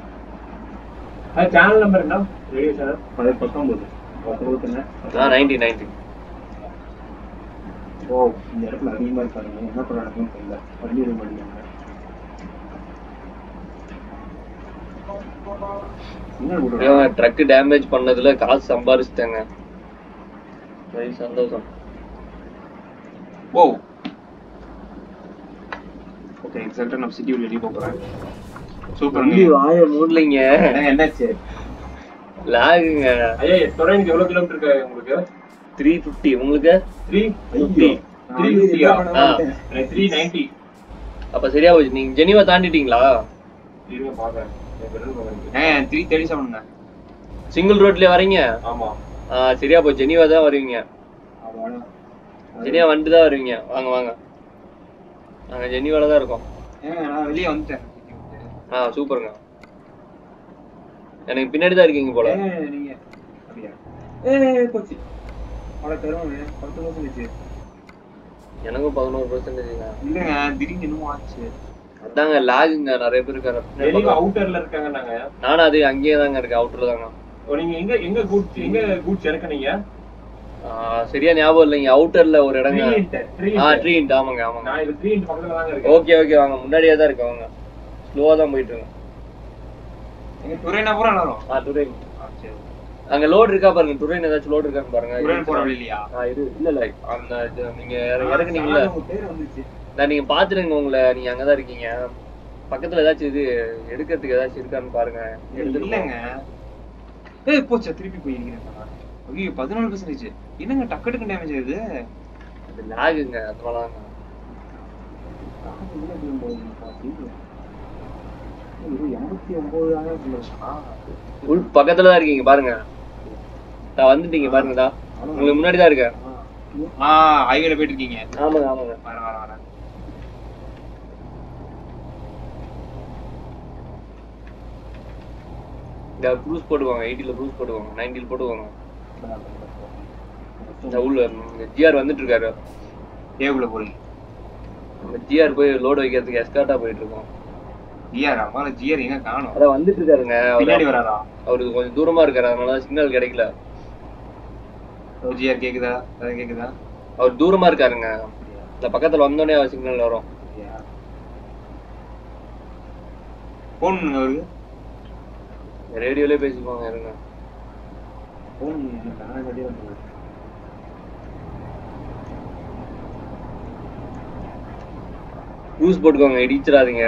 சேனல் நம்பர் என்ன ரேடியோ சேனல் அது பத்தொன்பது பத்தொன்பது ஆ நைன்டி நைன்டி ஓ இந்த இடத்துல அதிகமா இருக்காங்க என்ன பண்ணுறாங்கன்னு தெரியல வண்டி எடுக்க மாட்டேங்கிறாங்க என்ன கூட்டம் ட்ரக் டேமேஜ் பண்ணதுல காசு சம்பாரிச்சிட்டாங்க சரி சந்தோஷம் ஓ ஓகே எக்ஸாக்ட்டா நம்ம சிட்டி வெளியே போக போறேன் சூப்பருங்க வாய மூடலைங்க என்னங்க, என்னாச்சு லாகுங்க ஐயா துறைனுக்கு எவ்வளவு கிலோமீட்டர் இருக்கு உங்களுக்கு த்ரீ ஃபிஃப்டி உங்களுக்கு த்ரீ ஃபிஃப்டி த்ரீ ஃபிஃப்டியா ஆ. த்ரீ நைன்டி அப்ப சரியா போச்சு நீங்க ஜெனிவா தாண்டிட்டீங்களா இருங்க பாக்குறேன் என் பெட்ரோல் பாக்குறேன் ஏன் த்ரீ தேர்ட்டி செவனுங்க சிங்கிள் ரோட்லயே வரீங்க ஆமா ஆ சரியா போச்சு ஜெனிவா தான் வருவீங்க அவ்வளோ ஜெனிவா வந்துட்டு தான் வருவீங்க வாங்க வாங்க நாங்க ஜெனிவால தான் இருக்கோம் ஏங்க நான் வெளியே வந்துட்டேன் ஆ சூப்பருங்க எனக்கு பின்னாடி தான் இருக்கீங்க போல ஏங்க, நீங்க அப்படியா ஏ போச்சு அவ்வளோ தருவாங்க பத்து வருஷம் வச்சு எனக்கும் பதினோரு பர்சன்டேஜ்ங்க இல்லைங்க திடீர்னு என்னமோ ஆச்சு அதாங்க லாகுங்க நிறைய பேர் இருக்காங்க பின்னாடி வெளியே பக்கம். அவுட்டர்ல இருக்காங்க நாங்க நானும் அது அங்கேயே தாங்க இருக்கேன் அவுட்டர்ல தாங்க ஓ, நீங்க எங்க எங்க கூட்ஸ் எங்க கூட்ஸ் இறக்குனீங்க ஆ, சரியா ஞாபகம் இல்லைங்க அவுட்டர்ல ஒரு இடங்க த்ரீ இன்ட் த்ரீ ஆ ட்ரீ ஆமாங்க ஆமாங்க நான் இது த்ரீ இன்ட் பக்கத்துல தாங்க இருக்கேன் ஓகே ஓகே வாங்க முன்னாடியே தான் இருக்கு வாங்க ஸ்லோவா தான் போயிட்டு இருக்கோம் எங்க துறைனா பூரா வரும் ஆ டுரைன் ஆ, சரி அங்க லோட் இருக்கா பாருங்க டுரைன் ஏதாச்சும் லோட் இருக்கான்னு பாருங்க துறை போற வழி இல்லையா ஆ இரு இல்ல இல்ல அந்த இது நீங்க இற- இறக்குனீங்கல்ல உங்க பேர் வந்துச்சு நான் நீங்க பாத்துருங்க உங்களை நீங்க அங்கதான் இருக்கீங்க பக்கத்துல ஏதாச்சும் இது எடுக்கிறதுக்கு ஏதாச்சும் இருக்கான்னு பாருங்க எடுத்துட்டு இல்லைங்க ஏய் போச்சா திருப்பி போய் இருக்கிறேன் ஐயோ பதினாலு பர்சன்டேஜ் என்னங்க டக்கு டக்கு டேமேஜ் ஆகுது அது லாகுங்க அதனாலதாங்க எண்பத்தி ஒன்பது உள் பக்கத்துல தான் இருக்கீங்க பாருங்க நான் வந்துட்டீங்க பாருங்கடா உங்களுக்கு முன்னாடி தான் இருக்கேன் ஆ ஹைவேல போயிட்டு இருக்கீங்க ஆமாங்க ஆமாங்க வரேன் வரேன் வரேன் இந்த ப்ரூஸ் போட்டுவாங்க எயிட்டில ப்ரூஸ் போட்டுவாங்க நைன்டில போட்டுவாங்க இந்த உள்ள ஜிஆர் வந்துட்டு இருக்காரு டேபிள்ல போறீங்க ஜிஆர் போய் லோடு வைக்கிறதுக்கு எஸ்கார்ட்டா போயிட்டு இருக்கோம் ஜிஆர் அம்மா ஜிஆர் எங்க காணும் அதான் வந்துட்டு இருக்காருங்க பின்னாடி அவரு வராதா அவருக்கு கொஞ்சம் தூரமா இருக்காரு அதனால சிக்னல் கிடைக்கல ஜிஆர் கேக்குதா அதான் கேக்குதா அவர் தூரமா இருக்காருங்க இந்த பக்கத்துல வந்தோடனே அவர் சிக்னல் வரும் போன் அவருக்கு ரேடியோலயே பேசிக்குவாங்க இருங்க போன் ப்ரூஸ் போட்டுக்கோங்க இடிச்சிடாதீங்க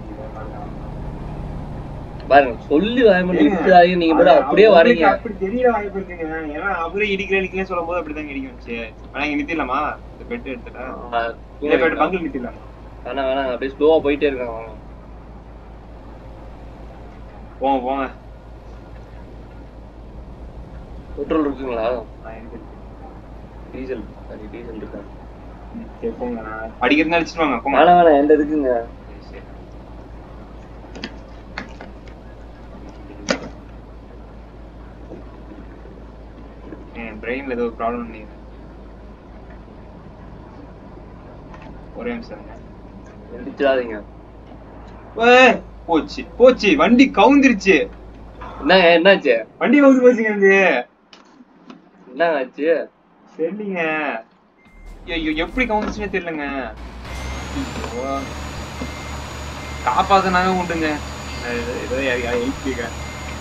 பாருங்க சொல்லி வாய்மொழி இடிச்சிடாதீங்க நீங்க பாரு அப்படியே வரீங்க அப்படி தெரியல வாய்ப்பு இருக்குங்க ஏன்னா அவரே இடிக்கிற இடிக்கல சொல்லும் போது அப்படிதான் இடிக்க வந்துச்சு ஆனா இங்க நித்திடலாமா இந்த பெட் எடுத்துட்டா ஆ, இந்த பெட் பங்கில் நித்திடலாமா வேணாம் வேணாம் அப்படியே ஸ்லோவா போயிட்டே இருக்காங்க அவங்க போங்க போங்க பெட்ரோல் இருக்குங்களா நான் எனக்கு டீசல் சரி டீசல் இருக்கா ம், சரி போங்க நான் அடிக்கிறதா அடிச்சிட்டு வாங்க போங்க வேணாம் வேணாம் எந்த இருக்குங்க சரி. என் பிரெயின்ல ஏதோ ப்ராப்ளம் பண்ணி ஒரே நிமிஷம் இடிச்சிடாதீங்க ஏய், போச்சு போச்சு வண்டி கவுந்துருச்சு என்னங்க என்னாச்சு வண்டி கவுந்து போச்சுங்க இது என்னங்க ஆச்சு தெரியலீங்க ஐயோ எப்படி கவுந்துச்சுன்னே தெரியலங்க ஐயோ. காப்பாத்துனாவே உண்டுங்க நான் ஏதோ- ஏதோ ஹெல்ப் கேட்கறேன்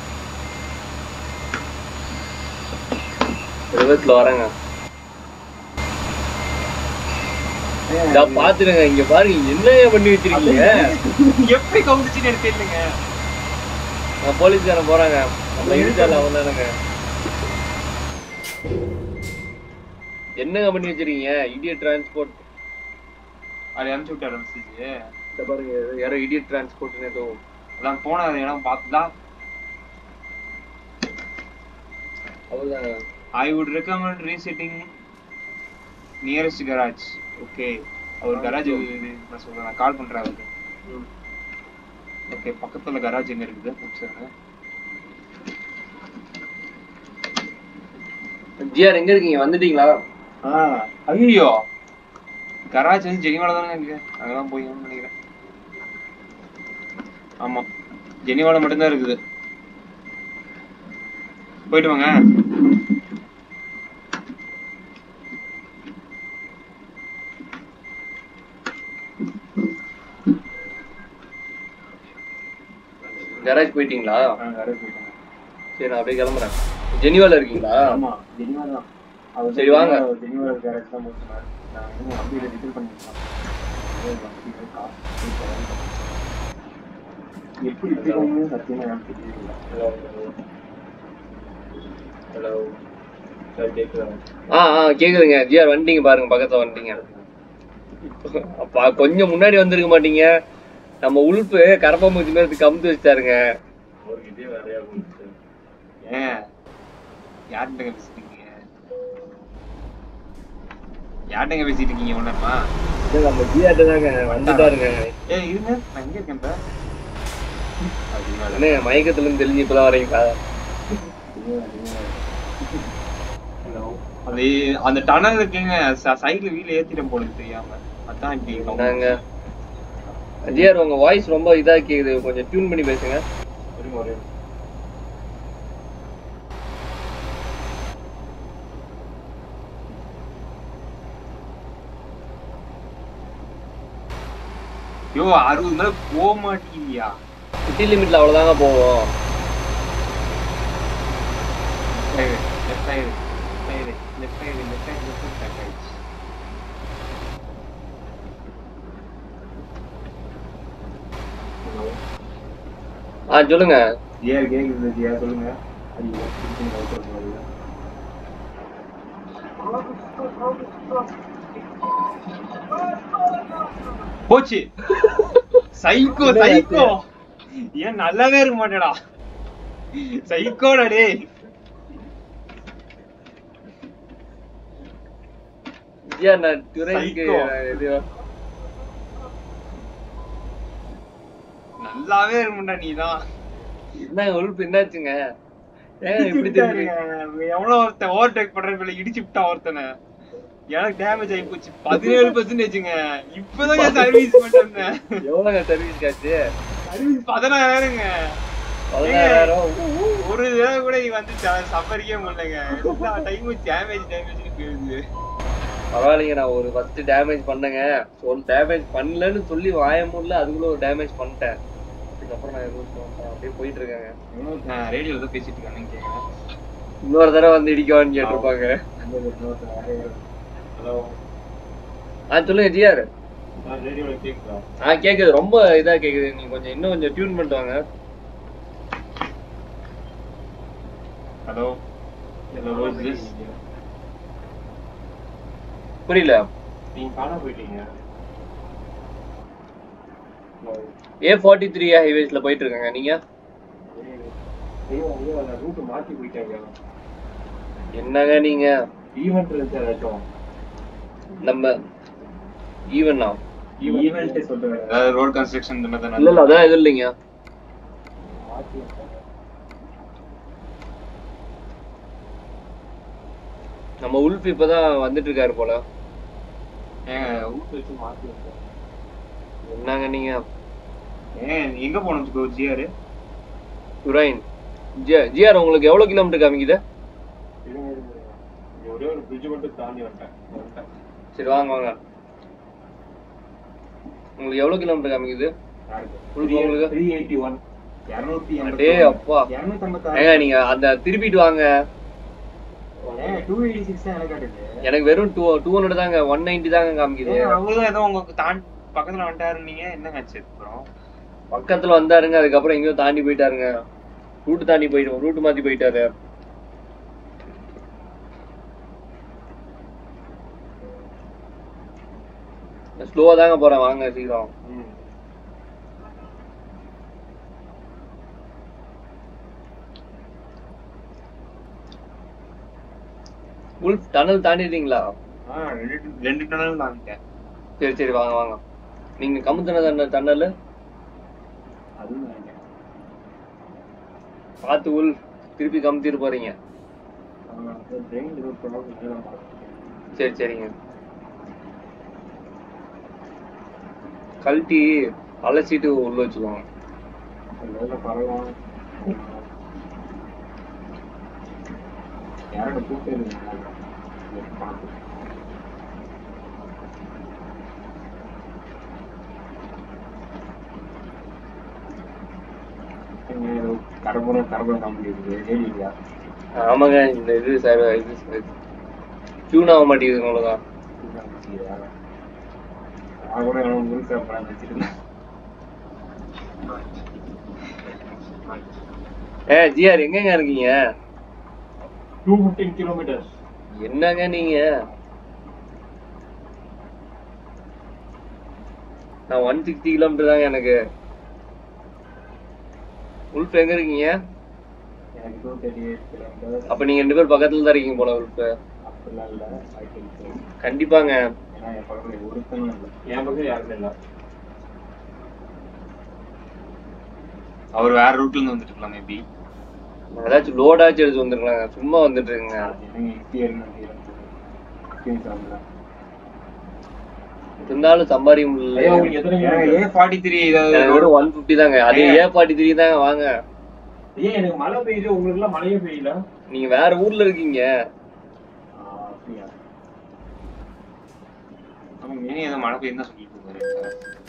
ரிவர்ஸ்ல வரேங்க இதா பாத்துருங்க இங்க பாருங்க என்னங்க பண்ணி வச்சிருக்கீங்க எப்படி கவுந்துச்சுன்னு எனக்கு தெரியலங்க நான் போலீஸ்காரன் போறாங்க நம்ம இடிச்சால அவன் தானுங்க என்னங்க பண்ணி வச்சிருக்கீங்க இடியட் டிரான்ஸ்போர்ட் அது அனுப்பிச்சு விட்டாரு மெசேஜ் இந்த பாருங்க யாரோ இடியட் டிரான்ஸ்போர்ட்னு ஏதோ அதான் போன இடம் பார்த்துலாம் அவ்வளவுதாங்க I would recommend resetting nearest garage okay அவர் கராஜ் நான் சொல்றேன் நான் கால் பண்றேன் அவருக்கு ம். ஓகே பக்கத்துல கராஜ் எங்க இருக்குது முடிச்சிருங்க ஜிஆர் எங்க இருக்கீங்க வந்துட்டீங்களா ஆ ஐயோ கராஜ் வந்து ஜெனிவால தானே இருக்கு அங்கதான் போய் நினைக்கிறேன் ஆமா ஜெனிவால மட்டும்தான் இருக்குது போயிட்டு வாங்க கராஜ் போயிட்டீங்களா ஆ, garage போயிட்டு வாங்க. சரி நான் அப்படியே கிளம்புறேன் ஜெனிவால இருக்கீங்களா ஆமா ஜெனிவா தான் அவர் சரி, வாங்க. டெலிவரி கேரட் தான் போட்டுனாரு நான் இன்னும் வண்டியில ரிட்டர்ன் பண்ணிக்கலாம் வண்டியில காசு எப்படி இப்படி சத்தியமா எனக்கு தெரியல ஹலோ ஹலோ ஆ ஆ கேக்குதுங்க ஜிஆர் வந்துட்டீங்க பாருங்க பக்கத்துல வந்துட்டீங்க அப்பா கொஞ்சம் முன்னாடி வந்திருக்க மாட்டீங்க நம்ம உள்ப்பு கரப்பாம்பூச்சி மாதிரி கமுத்து வச்சுட்டாருங்க அவருக்கு இதே வேலையா போச்சு ஏன் யார்கிட்ட பேசிட்டு இருக்கீங்க யார்கிட்ட பேசிட்டு இருக்கீங்க ஒன்னமா நம்ம ஜிஆர்ட்ட தாங்க வந்துட்டாருங்க ஏய் இருங்க நான் எங்க இருக்கேன் இப்ப அப்படின்னா என்ன மயக்கத்துல இருந்து தெரிஞ்சு இப்பதான் வரீங்களா அது அந்த டனல் இருக்குங்க சைடுல வீல் ஏத்திட்டேன் போல தெரியாம அதான் இப்படி நாங்க ஜிஆர் உங்க வாய்ஸ் ரொம்ப இதா கேக்குது கொஞ்சம் டியூன் பண்ணி பேசுங்க இருங்க ஒரே யோ அறுபது மேல போக மாட்டீங்கயா சிட்டி லிமிட்ல அவ்வளவுதாங்க போவோம் left side side left side left side left side ஆ சொல்லுங்க ஏர் கேக்குது ஜியா சொல்லுங்க ஐயோ திருப்பி நோட் பண்ணுவாங்க போச்சு சைக்கோ சைக்கோ ஏன் நல்லாவே இருக்க மாட்டேடா சைக்கோடா டேய் ஜிஆர் நான் துறைக்கு Psycho. இது நல்லாவே இருக்க மாட்டா நீதான் என்னங்க உழுப்பு என்னாச்சுங்க ஏங்க இப்படி திரும்பி எவ்வளவு ஒருத்தன் ஓவர் டேக் பண்றேன் இடிச்சு விட்டான் ஒருத்தனை எனக்கு டேமேஜ் ஆகி போச்சு பதினேழு பர்சன்டேஜுங்க இப்பதான் சர்வீஸ் பண்ணிருந்தேன் எவ்வளவுங்க சர்வீஸ் காசு சர்வீஸ் பதினாயிரங்க பதினாயிரம் ஒரு தடவை கூட நீ வந்து ச- சஃபரிக்கவே முடியலங்க எல்லா டைமும் டேமேஜ் டேமேஜ் போயிருது பரவாயில்லைங்க நான் ஒரு ஃபர்ஸ்ட் டேமேஜ் பண்ணேங்க சொல் டேமேஜ் பண்ணலன்னு சொல்லி வாய முடியல அதுக்குள்ள ஒரு டேமேஜ் பண்ணிட்டேன் அதுக்கப்புறம் நான் எதுவும் சொல்ல மாட்டேன். அப்படியே போயிட்டு இருக்கேங்க ரேடியோல தான் பேசிட்டு இருக்கானு கேக்குறேன் இன்னொரு தடவை வந்து இடிக்கவான்னு கேட்டிருப்பாங்க ஹலோ ஆ சொல்லுங்க ஜிஆர் நான் ரேடியோல கேக்குதா ஆ கேக்குது ரொம்ப இதா கேக்குது நீங்க கொஞ்சம் இன்னும் கொஞ்சம் டியூன் பண்ணிட்டு வாங்க ஹலோ ஹலோ திஸ் புரியல நீங்க காணாம போயிட்டீங்க ஏ ஃபார்ட்டி த்ரீ ஹைவேஸ்ல போயிட்டு இருக்காங்க நீங்க ஐயோ ஐயோ அந்த ரூட் மாத்தி போயிட்டாங்க என்னங்க நீங்க ஈவென்ட் இருந்துச்சு ஏதாச்சும் நம்ம ஈவனா ஈவென்ட் சொல்றேன் அதாவது ரோட் கன்ஸ்ட்ரக்ஷன் இந்த மாதிரி இல்ல இல்ல அதான் எதுவும் இல்லைங்க மாத்தி விட்டாங்க. நம்ம உல்ஃப் இப்பதான் வந்துட்டு இருக்காரு போல ஏங்க ரூட் வச்சு மாத்தி விட்டாங்க. என்னங்க நீங்க ஏன் எங்க போனோம் ஜிஆர் யுரைன் ஜிஆர் உங்களுக்கு எவ்வளவு கிலோமீட்டர் காமிக்குது இருங்க, இருங்க, இருங்க. இங்க ஒரே ஒரு பிரிட்ஜ் மட்டும் தாண்டி வந்துட்டேன் வந்துட்டேன். சரி வாங்க வாங்க உங்களுக்கு எவ்வளவு கிலோமீட்டர் காமிக்குது யாருக்கு? உங்களுக்கு உங்களுக்கு? 381. இருநூத்தி அடே அப்பா இருநூத்தி ஏங்க நீங்க அந்த திருப்பிட்டு வாங்க ஏங்க டூ எயிட்டி சிக்ஸ் தான் எனக்கு காட்டுது எனக்கு வெறும் டூ டூ ஹண்ட்ரட் தாங்க ஒன் நைன்டி தாங்க காமிக்குது ஏங்க அவங்களும் ஏதோ உங்களுக்கு தாண்டி பக்கத்துல வந்துட்டாரு நீங்க என்னங்க ஆச்சு அப்புறம் பக்கத்துல வந்தாருங்க அதுக்கப்புறம் எங்கேயோ தாண்டி போயிட்டாருங்க ரூட் தாண்டி போயிட்டு ரூட் மாத்தி போயிட்டாரு ஸ்லோவா தாங்க போறேன் வாங்க சீக்கிரம் ம். உல்ஃப் டனல் தாண்டிட்டீங்களா ஆ, ரெண்டு ரெண்டு டனல் தாண்டிட்டேன் சரி சரி வாங்க வாங்க நீங்க கமுத்தன தண்ண டன்னல் அதுவும் நினைக்கிறேன். பார்த்து உல்ஃப் திருப்பி கமுத்திட்டு போறீங்க ஆ, அந்த train ஏதோ problem இல்ல, நான் பார்த்துட்டேன். சரி சரிங்க கழட்டி அலசிட்டு உள்ள வச்சுக்கோங்க அந்த வேலை பரவாயில்ல. யாரோட கூட்டம் இருக்கு? பார்த்து. இங்க ஏதோ கரபுரம் கரபுரம் காமெடி இருக்கு ரேடியா ஆமாங்க இந்த இது சார் இது இது. டியூன் ஆக மாட்டேங்குது அவ்வளவுதான் நான் கூட எவ்வளவு முழுக்க படம் வச்சிருந்தேன் ஏ ஜிஆர் எங்கங்க இருக்கீங்க டூ ஃபிஃப்டீன் கிலோமீட்டர்ஸ் என்னங்க நீங்க நான் ஒன் சிக்ஸ்டி கிலோமீட்டர் தாங்க எனக்கு உல்ஃப் எங்க இருக்கீங்க எனக்கு டூ தேர்ட்டி எயிட் கிலோமீட்டர் அப்ப நீங்க ரெண்டு பேரும் பக்கத்துல தான் இருக்கீங்க போல உல்ஃப் அப்படிலாம் இல்லை ஐ திங்க் கண்டிப்பாங்க ஏன்னா என் பக்கத்துல ஒருத்தனும் இல்லை என் பக்கம் யாருமே இல்லை அவர் வேற ரூட்ல இருந்து வந்துட்டு இருக்கலாம் மேபி ஏதாச்சும் லோடாச்சும் எடுத்து வந்துருக்கலாங்க சும்மா வந்துட்டு இருக்குங்க என்னங்க இப்படி இருக்கு இருந்தாலும் சம்பாதிக்க ஐயா முடியல உங்களுக்கு எத்தனை ஏ கிலோமீட்டர் ஃபார்ட்டி த்ரீ எனக்கு ஏதாவது வெறும் ஒன் ஃபிஃப்டி தாங்க அது ஏங்க. ஏ ஃபார்ட்டி த்ரீ தாங்க வாங்க ஏன் எனக்கு மழை பெய்யுது உங்களுக்கு எல்லாம் மழையே பெய்யல நீங்க வேற ஊர்ல இருக்கீங்க அப்படியா ஆமா மினி ஏதோ மழை பெய்யும் தான் சொல்லிட்டு இருந்தாரு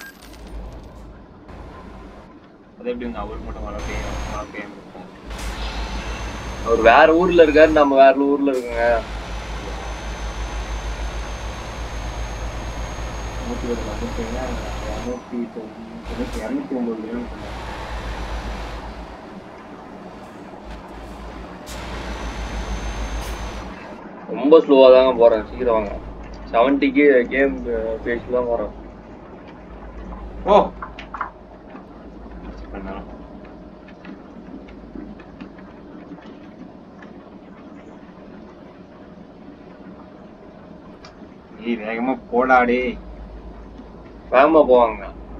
அது எப்படி வந்து அவருக்கு மட்டும் மழை பெய்யும் மழை பெய்யாம இருக்கும் அவர் வேற ஊர்ல இருக்காரு நம்ம வேற ஊர்ல இருக்கோங்க நூற்றி ஒரு நூற்றி இரநூத்தி தொண்ணூற்றி இரநூத்தி ஒன்பது கிலோமீட்டர் ரொம்ப ஸ்லோவா தாங்க போறேன் சீக்கிரம் வாங்க செவன்ட்டிக்கு கேம் பேசி தான் போறேன் ஓ பண்ணலாம் ஏய் வேகமா போடாடே வேகமா போவாங்க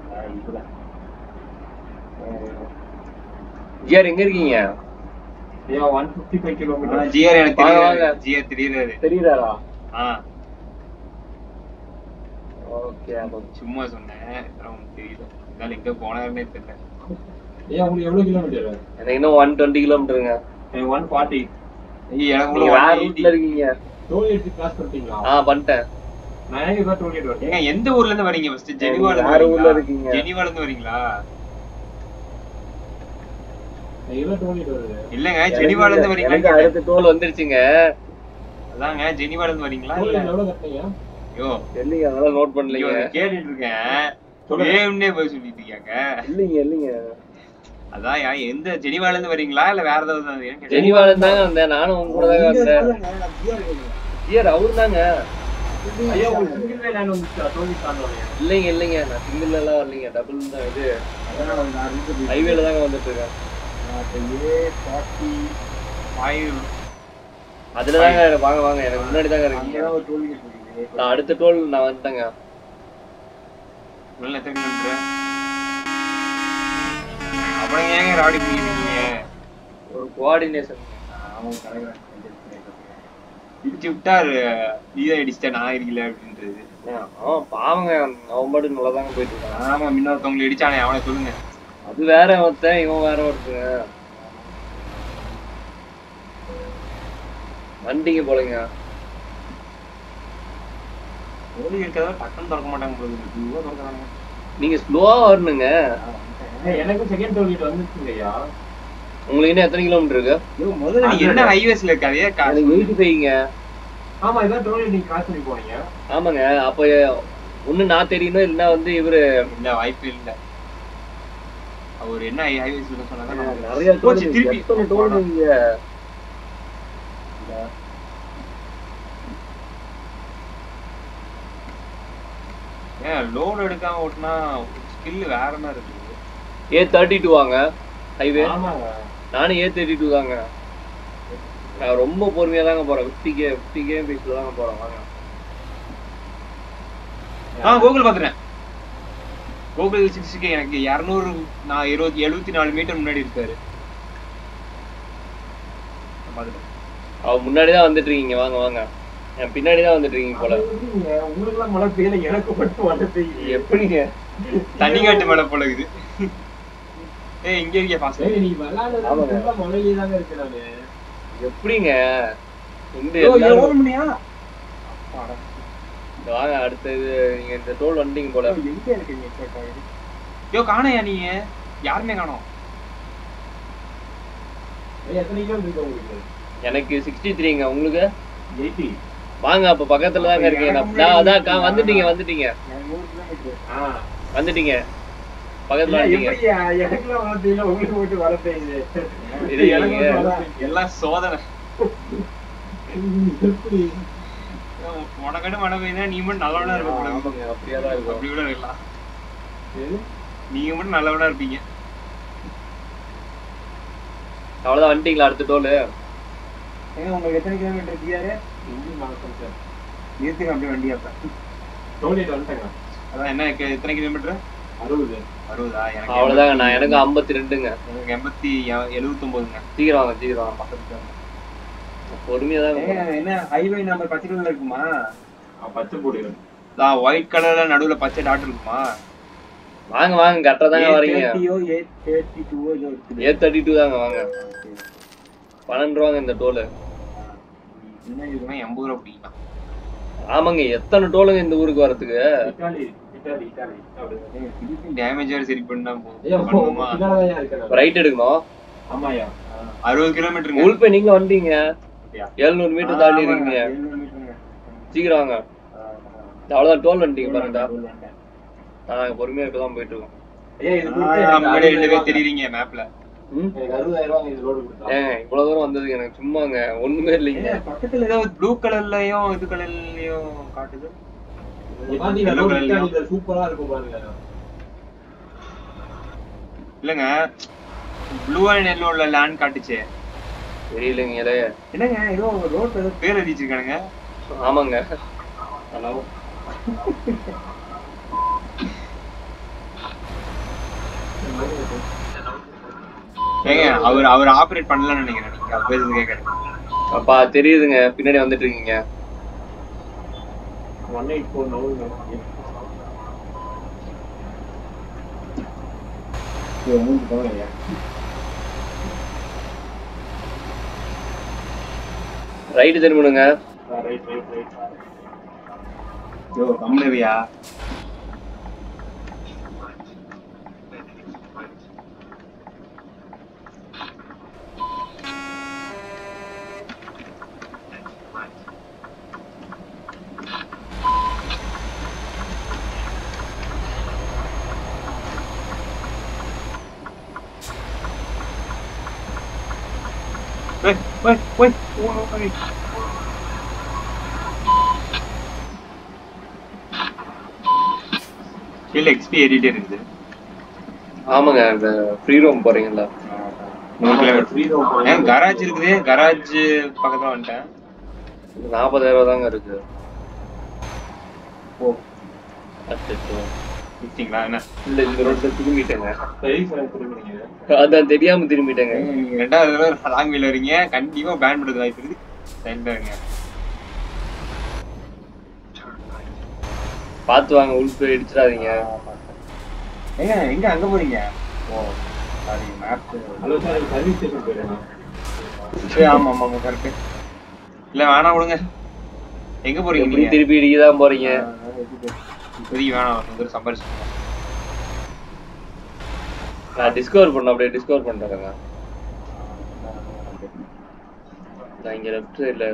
ஜிஆர் எங்க இருக்கீங்க ஐயா one fifty five kilometre G R எனக்கு வாங்க, தெரியாது வாங்க. ஜிஆர் தெரியுறாரு தெரியுறாரா ஆ ஓகே அப்போ சும்மா சொன்னேன் இதெல்லாம் உனக்கு தெரியல இருந்தாலும் எங்க போனாருன்னே தெரியல ஐயா உங்களுக்கு எவ்வளவு கிலோமீட்டர் எனக்கு இன்னும் ஒன் டுவெண்ட்டி கிலோமீட்டருங்க ஒன் ஃபார்ட்டி ஏய் எனக்கு கூட நீங்க வேற 180. ரூட்ல இருக்கீங்க டோல்கேட் கிராஸ் பண்ணிட்டீங்களா ஆ பண்ணிட்டேன் நான் ஏன் இதான் டோல்கேட் வரேன் ஏங்க எந்த ஊர்ல இருந்து வரீங்க ஃபர்ஸ்ட் ஜெனிவால வேற இருந்து ஊர்ல வரீங்களா இருக்கீங்க. ஜெனிவால இருந்து வரீங்களா எல்லாம் டோல்கேட் வருது இல்லங்க ஜெனிவால இருந்து எனக்கு வரீங்களா அடுத்த டோல் வந்துருச்சுங்க அதாங்க ஜெனிவால இருந்து வரீங்களா இல்ல டோல்கேட் எவ்வளவு கட்டினீங்க ஐயோ இல்லைங்க அதெல்லாம் நோட் ஐயோ பண்ணலைங்க இதை கேட்டுட்டு இருக்கேன் சொல்லுங்க. வேணும்னே போய் சொல்லிட்டு இருக்காங்க இல்லைங்க இல்லைங்க அதான் யா- எந்த ஜெனிவால இருந்து வரீங்களா இல்ல வேற ஏதாவது வந்து ஏன்னு கேட்டேன். ஜெனிவால தாங்க வந்தேன் நானும் உங்க கூட தாங்க வந்தேன் ஜிஆர் அவரு தாங்க ஐயா உங்களுக்கு சிங்கிள் வே லேண்ட் வந்துச்சா டோல்கேட் தாண்டோம் இல்லைங்க இல்லைங்க நான் சிங்கிள் எல்லாம் வரலைங்க டபுள் தான் இது ஹைவேல தாங்க வந்துட்டு இருக்கேன் Five. அதுல தாங்க வாங்க வாங்க எனக்கு முன்னாடி தாங்க இருக்கீங்க நான் அடுத்த டோல் நான் வந்துட்டேங்க உள்ள எத்தனை கிலோமீட்டர் அப்புறம் ஏங்க ராடி பண்ணிருக்கீங்க ஒரு கோஆர்டினேஷன் இடிச்சு விட்டாரு நீதான் இடிச்சிட்ட நான் இருக்கல அப்படின்றது அவன் பாவங்க அவன் பாட்டு நல்லா தாங்க போயிட்டு இருக்கான் ஆமா முன்னொருத்தவங்களை இடிச்சானே அவனை சொல்லுங்க அது வேற ஒருத்தன் இவன் வேற ஒருத்தங்க வண்டிங்க போலங்க ஓடி இருக்கிறதா டக்குன்னு திறக்க மாட்டாங்க போல இருக்கு. மெதுவா திறக்கறாங்க. நீங்க ஸ்லோவா வரணுங்க எனக்கு செகண்ட் டோல்கேட் வந்துச்சுங்க ஐயா உங்களுக்கு இன்னும் எத்தனை கிலோமீட்டர் இருக்கு ஐயோ, முதல்ல நீ என்ன ஹைவேஸ்ல இருக்காதே எனக்கு எயிட்டி ஃபைவ்ங்க ஆமா இதான் டோல்கேட் நீங்க கிராஸ் பண்ணி போனீங்க ஆமாங்க அப்ப ஒண்ணு நான் தெரியணும் இல்லைன்னா வந்து இவரு இல்ல வாய்ப்பு இல்ல அவர் என்ன ஹைவேஸ்ல சொன்னாங்க நிறைய போச்சு, திருப்பி. எத்தனை டோல் நீங்க ஏன் லோடு எடுக்காம ஓட்டினா ஸ்கில் வேற மாதிரி இருக்கு ஏ தேர்ட்டி டூ வாங்க ஹைவே ஆமாங்க நானும் ஏ தேர்ட்டி டூ தாங்க நான் ரொம்ப பொறுமையா தாங்க போறேன் ஃபிஃப்டி கே ஃபிஃப்டி கே பேஸ்ல தாங்க போறேன் வாங்க ஆ கூகுள் பாத்துறேன் கூகுள் சிக்ஸ்க்கு எனக்கு இரநூறு நான் இருபத்தி எழுபத்தி நாலு மீட்டர் முன்னாடி இருக்காரு நான் பாத்துட்டேன். அவ முன்னாடி தான் வந்துட்டு இருக்கீங்க வாங்க வாங்க என் பின்னாடி தான் வந்துட்டு இருக்கீங்க போல உங்களுக்கு எல்லாம் மழை பெய்யல எனக்கு மட்டும் மழை பெய்யுது எப்படிங்க தண்ணி காட்டு மேல போல இருக்குது ஏய் இங்க இருக்கியா பாஸ் ஏய், நீ விளையாடுறது ஆமாங்க. full ஆ மழையிலே தாங்க இருக்கு நானு. எப்படிங்க இந்த எல்லாரும் முடியா இங்க வாங்க அடுத்த இது நீங்க இந்த டோல் வந்தீங்க போல எங்க இருக்கீங்க யோ காணையா நீங்க யாருமே காணோம் ஏய், எத்தனை கிலோ இருக்கு உங்களுக்கு எனக்கு சிக்ஸ்டி த்ரீங்க உங்களுக்கு எயிட்டி வாங்க அப்ப பக்கத்துல தாங்க இருக்கீங்க நான் நான் அதான் கா- வந்துட்டீங்க வந்துட்டீங்க நூறு கிலோமீட்டர் ஆ. வந்துட்டீங்க பக்கத்துல இல்ல, வந்துட்டீங்க எப்படி எனக்குலாம் வளர்த்தீங்க உங்களுக்கு மட்டும் வர பெய்யுது இது எனக்கு நீங்க- மட்டும் வர- எல்லாம் சோதனை எப்படி? உனக்கடு மழை பெய்யுதா நீ மட்டும் நல்லவனா இருக்க கூடாது ஆமாங்க, அப்படியே தான் இருக்கும் அப்படி கூட இருக்கலாம் எது? நீங்க மட்டும் நல்லவனா இருப்பீங்க அவ்வளவுதான் வந்துட்டீங்களா அடுத்த டோலு ஏங்க உங்களுக்கு எத்தனை கிலோமீட்டர் ஜிஆர் இங்கேயும் நான் சொல்றேன். நிறுத்துங்க அப்படியே வண்டி அப்ப டோல்கேட் வந்துட்டேங்க. அதான் என்ன கே- எத்தனை கிலோமீட்டர் அறுபது. அறுபதா எனக்கு அவ்வளவுதாங்க நான் எனக்கு ஐம்பத்தி ரெண்டுங்க எனக்கு எண்பத்தி எழுபத்தொன்பதுங்க சீக்கிரம் வாங்க சீக்கிரம் வாங்க பொறுமையா தான் ஏங்க, என்ன ஹைவே நம்பர் பச்சை கலர்ல இருக்குமா ஆ, பச்சை போடுகிறேன். நான் ஒயிட் கலர்ல நடுவுல பச்சை டாட் இருக்குமா வாங்க வாங்க கரெக்டா தாங்க வரீங்க A30 A32 ஏதோ இருக்குது. ஏ தேர்ட்டி டூ தாங்க வாங்க பன்னெண்டு ரூபாங்க இந்த டோலு என்ன இதுனா எண்பது ரூபா பிடிக்கலாம் ஆமாங்க எத்தனை டோலுங்க இந்த ஊருக்கு வரதுக்கு இட்டாலி, இட்டாலி, இட்டாலி. அப்படி. டேமேஜ் வேற சரி பண்ணா ஐயா, போதும் பண்ணுமா பின்னாலதான்யா இருக்கேன் நான். ரைட் எடுக்கணும் ஆமாய்யா. அறுபது கிலோமீட்டருங்க உள் போய் நீங்க வந்தீங்க அப்படியா? எழுநூறு மீட்டர் தாண்டி இருக்கீங்க சீக்கிரம் வாங்க அவ்வளவுதான் டோல் வந்துட்டீங்க பாருங்கடா நாங்க பொறுமையா இருக்க தான் போயிட்டு இருக்கோம் ஐயா, இது கொடுத்தா எனக்கு முன்னாடி ரெண்டு பேர் அறுபதாயிரம் தெரியுறீங்க மேப்ல ம்? எனக்கு அறுபதாயிரம் ரூபாய் இது லோடு கொடுத்தா. ஏங்க இவ்வளவு தூரம் வந்ததுக்கு எனக்கு சும்மாங்க ஒண்ணுமே இல்லைங்க பக்கத்துல ஏதோ ப்ளூ கலர்லயும் இது கலர்லயும் காட்டுது இங்க பாத்தீங்களா, Yellow road colour இட்டாலியில சூப்பரா இருக்கும் பாருங்க இல்லங்க ப்ளூ அண்ட் எல்லோல லேண்ட் காட்டுச்சு தெரியலங்களே என்னங்க ஏதோ ரோட்ல ஏதோ பேர் எழுதி வச்சிருக்கானுங்க ஆமாங்க ஹலோ ஏங்க அவர் அவர் ஆபரேட் பண்ணலன்னு நினைக்கிறேன் நீங்க அவர் பேசுறது கேட்கறேன் அப்பா தெரியுதுங்க பின்னாடி வந்துட்டு இருக்கீங்க ஒன் எயிட் ஃபோர் நவுங்க மூணு போங்க ரைட்டு திரும்பணுங்க ரைட் ரைட் ரைட் யோ கம்முனவியா Wait, wait, wait, wait. கீழே எக்ஸ்பி ஏறிட்டே இருக்குது ஆமாங்க இந்த ஃப்ரீ ரூம் போறீங்களா நூறு கிலோமீட்டர் ஏன் கராஜ் இருக்குது கராஜ் பக்கத்துல வந்துட்டேன் நாற்பதாயிரம் ரூபா தாங்க இருக்கு ஓ அச்சச்சோ. விட்டீங்களா என்ன இல்ல இந்த ரோட்ல திரும்பிட்டேங்க சரி சார் திரும்பிங்க அதான் தெரியாம திரும்பிட்டேங்க ஏங்க, நீங்க ரெண்டாவது தடவை லாங் வீல வரீங்க கண்டிப்பா பேன் பண்றது வாய்ப்பு இருக்கு சைட்ல இருங்க பார்த்து வாங்க உள் போய் இடிச்சிடாதீங்க ஏங்க எங்க அங்க போறீங்க oh sorry map hello sir service station போயிடுங்க ஆமா ஆமா ஆமா கரெக்ட் இல்ல வேணாம் விடுங்க எங்க போறீங்க எப்படி நீங்க திருப்பி இடிக்க தான் போறீங்க இப்போதைக்கு வேணாம் வந்து சம்பாரிச்சு நான் டிஸ்கவர் பண்ண அப்படியே டிஸ்கவர் பண்றேங்க நான் இங்க லெஃப்ட் சைடுல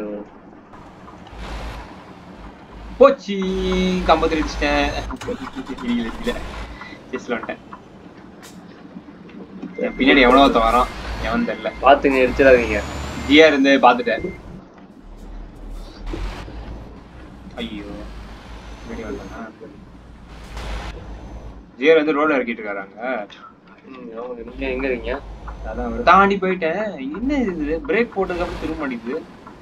போச்சு கம்பத்தில் அடிச்சிட்டேன் இல்ல இல்ல செஸ்ல வந்துட்டேன் என் பின்னாடி எவனோ ஒருத்தன் வரான் எவன் தெரியல பாத்துங்க இடிச்சிடாதீங்க ஜியா இருந்து பாத்துட்டேன் ஐயோ பின்னாடி வந்தானா? ஜிஆர் வந்து ரோட்ல இறக்கிட்டு இருக்காங்க ம், ஆமாங்க. நீங்க எங்க இருக்கீங்க அதான் அவரை தாண்டி போயிட்டேன் என்ன இது பிரேக் போட்டதுக்கு அப்புறம் திரும்ப மாட்டேங்குது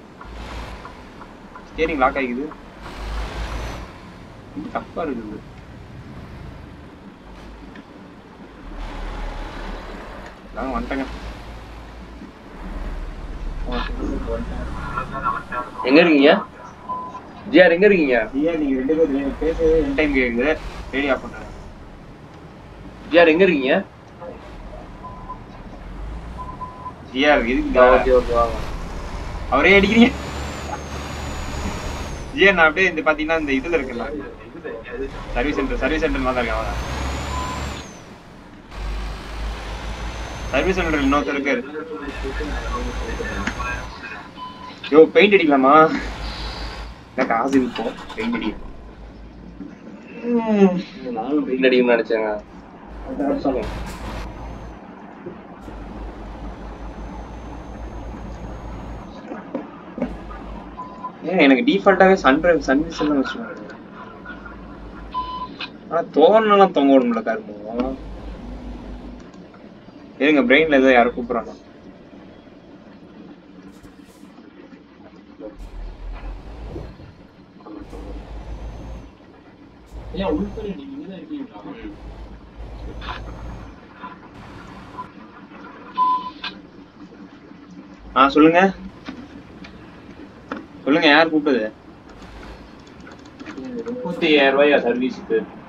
ஸ்டேரிங் லாக் ஆகிக்குது இது தப்பா இருக்குது நான் வந்துட்டேங்க எங்க இருக்கீங்க ஜிஆர் எங்க இருக்கீங்க ஐயா நீங்க ரெண்டு பேரும் பேச டைம் கேக்குது ரேடியோ ஆஃப் பண்றேன் ஜிஆர் எங்க இருக்கீங்க ஜிஆர் இருக்கு ஓகே ஓகே வாங்க அவரே அடிக்கிறீங்க ஜிஆர் நான் அப்படியே இந்த பாத்தீங்கன்னா இந்த இதுல இருக்குல்ல சர்வீஸ் சென்டர் சர்வீஸ் சென்டர் தான் இருக்கேன் அவன் சர்வீஸ் சென்டர் இன்னொருத்தர் இருக்காரு யோ பெயிண்ட் அடிக்கலாமா என்கிட்ட காசு இருக்கும் பெயிண்ட் அடிக்கும் நானும் பெயிண்ட் அடிக்கணும்னு நினைச்சேங்க சொல்லுங்க ஏன் எனக்கு டிஃபால்ட்டாவே சன் டிரைவ் சன் விசில் தான் வச்சுருவாங்க ஆனா தோரணெல்லாம் தொங்க விடும்ல கரும்பு இருங்க பிரெயின்ல ஏதோ யாரும் கூப்பிடுறாங்க ஏன் உள்துறை நீங்க இங்கதான் இருக்கீங்களா ஆ சொல்லுங்க சொல்லுங்க யார் கூப்பிட்டது முப்பத்தி ஐயாயிரம் ரூபாயா சர்வீஸுக்கு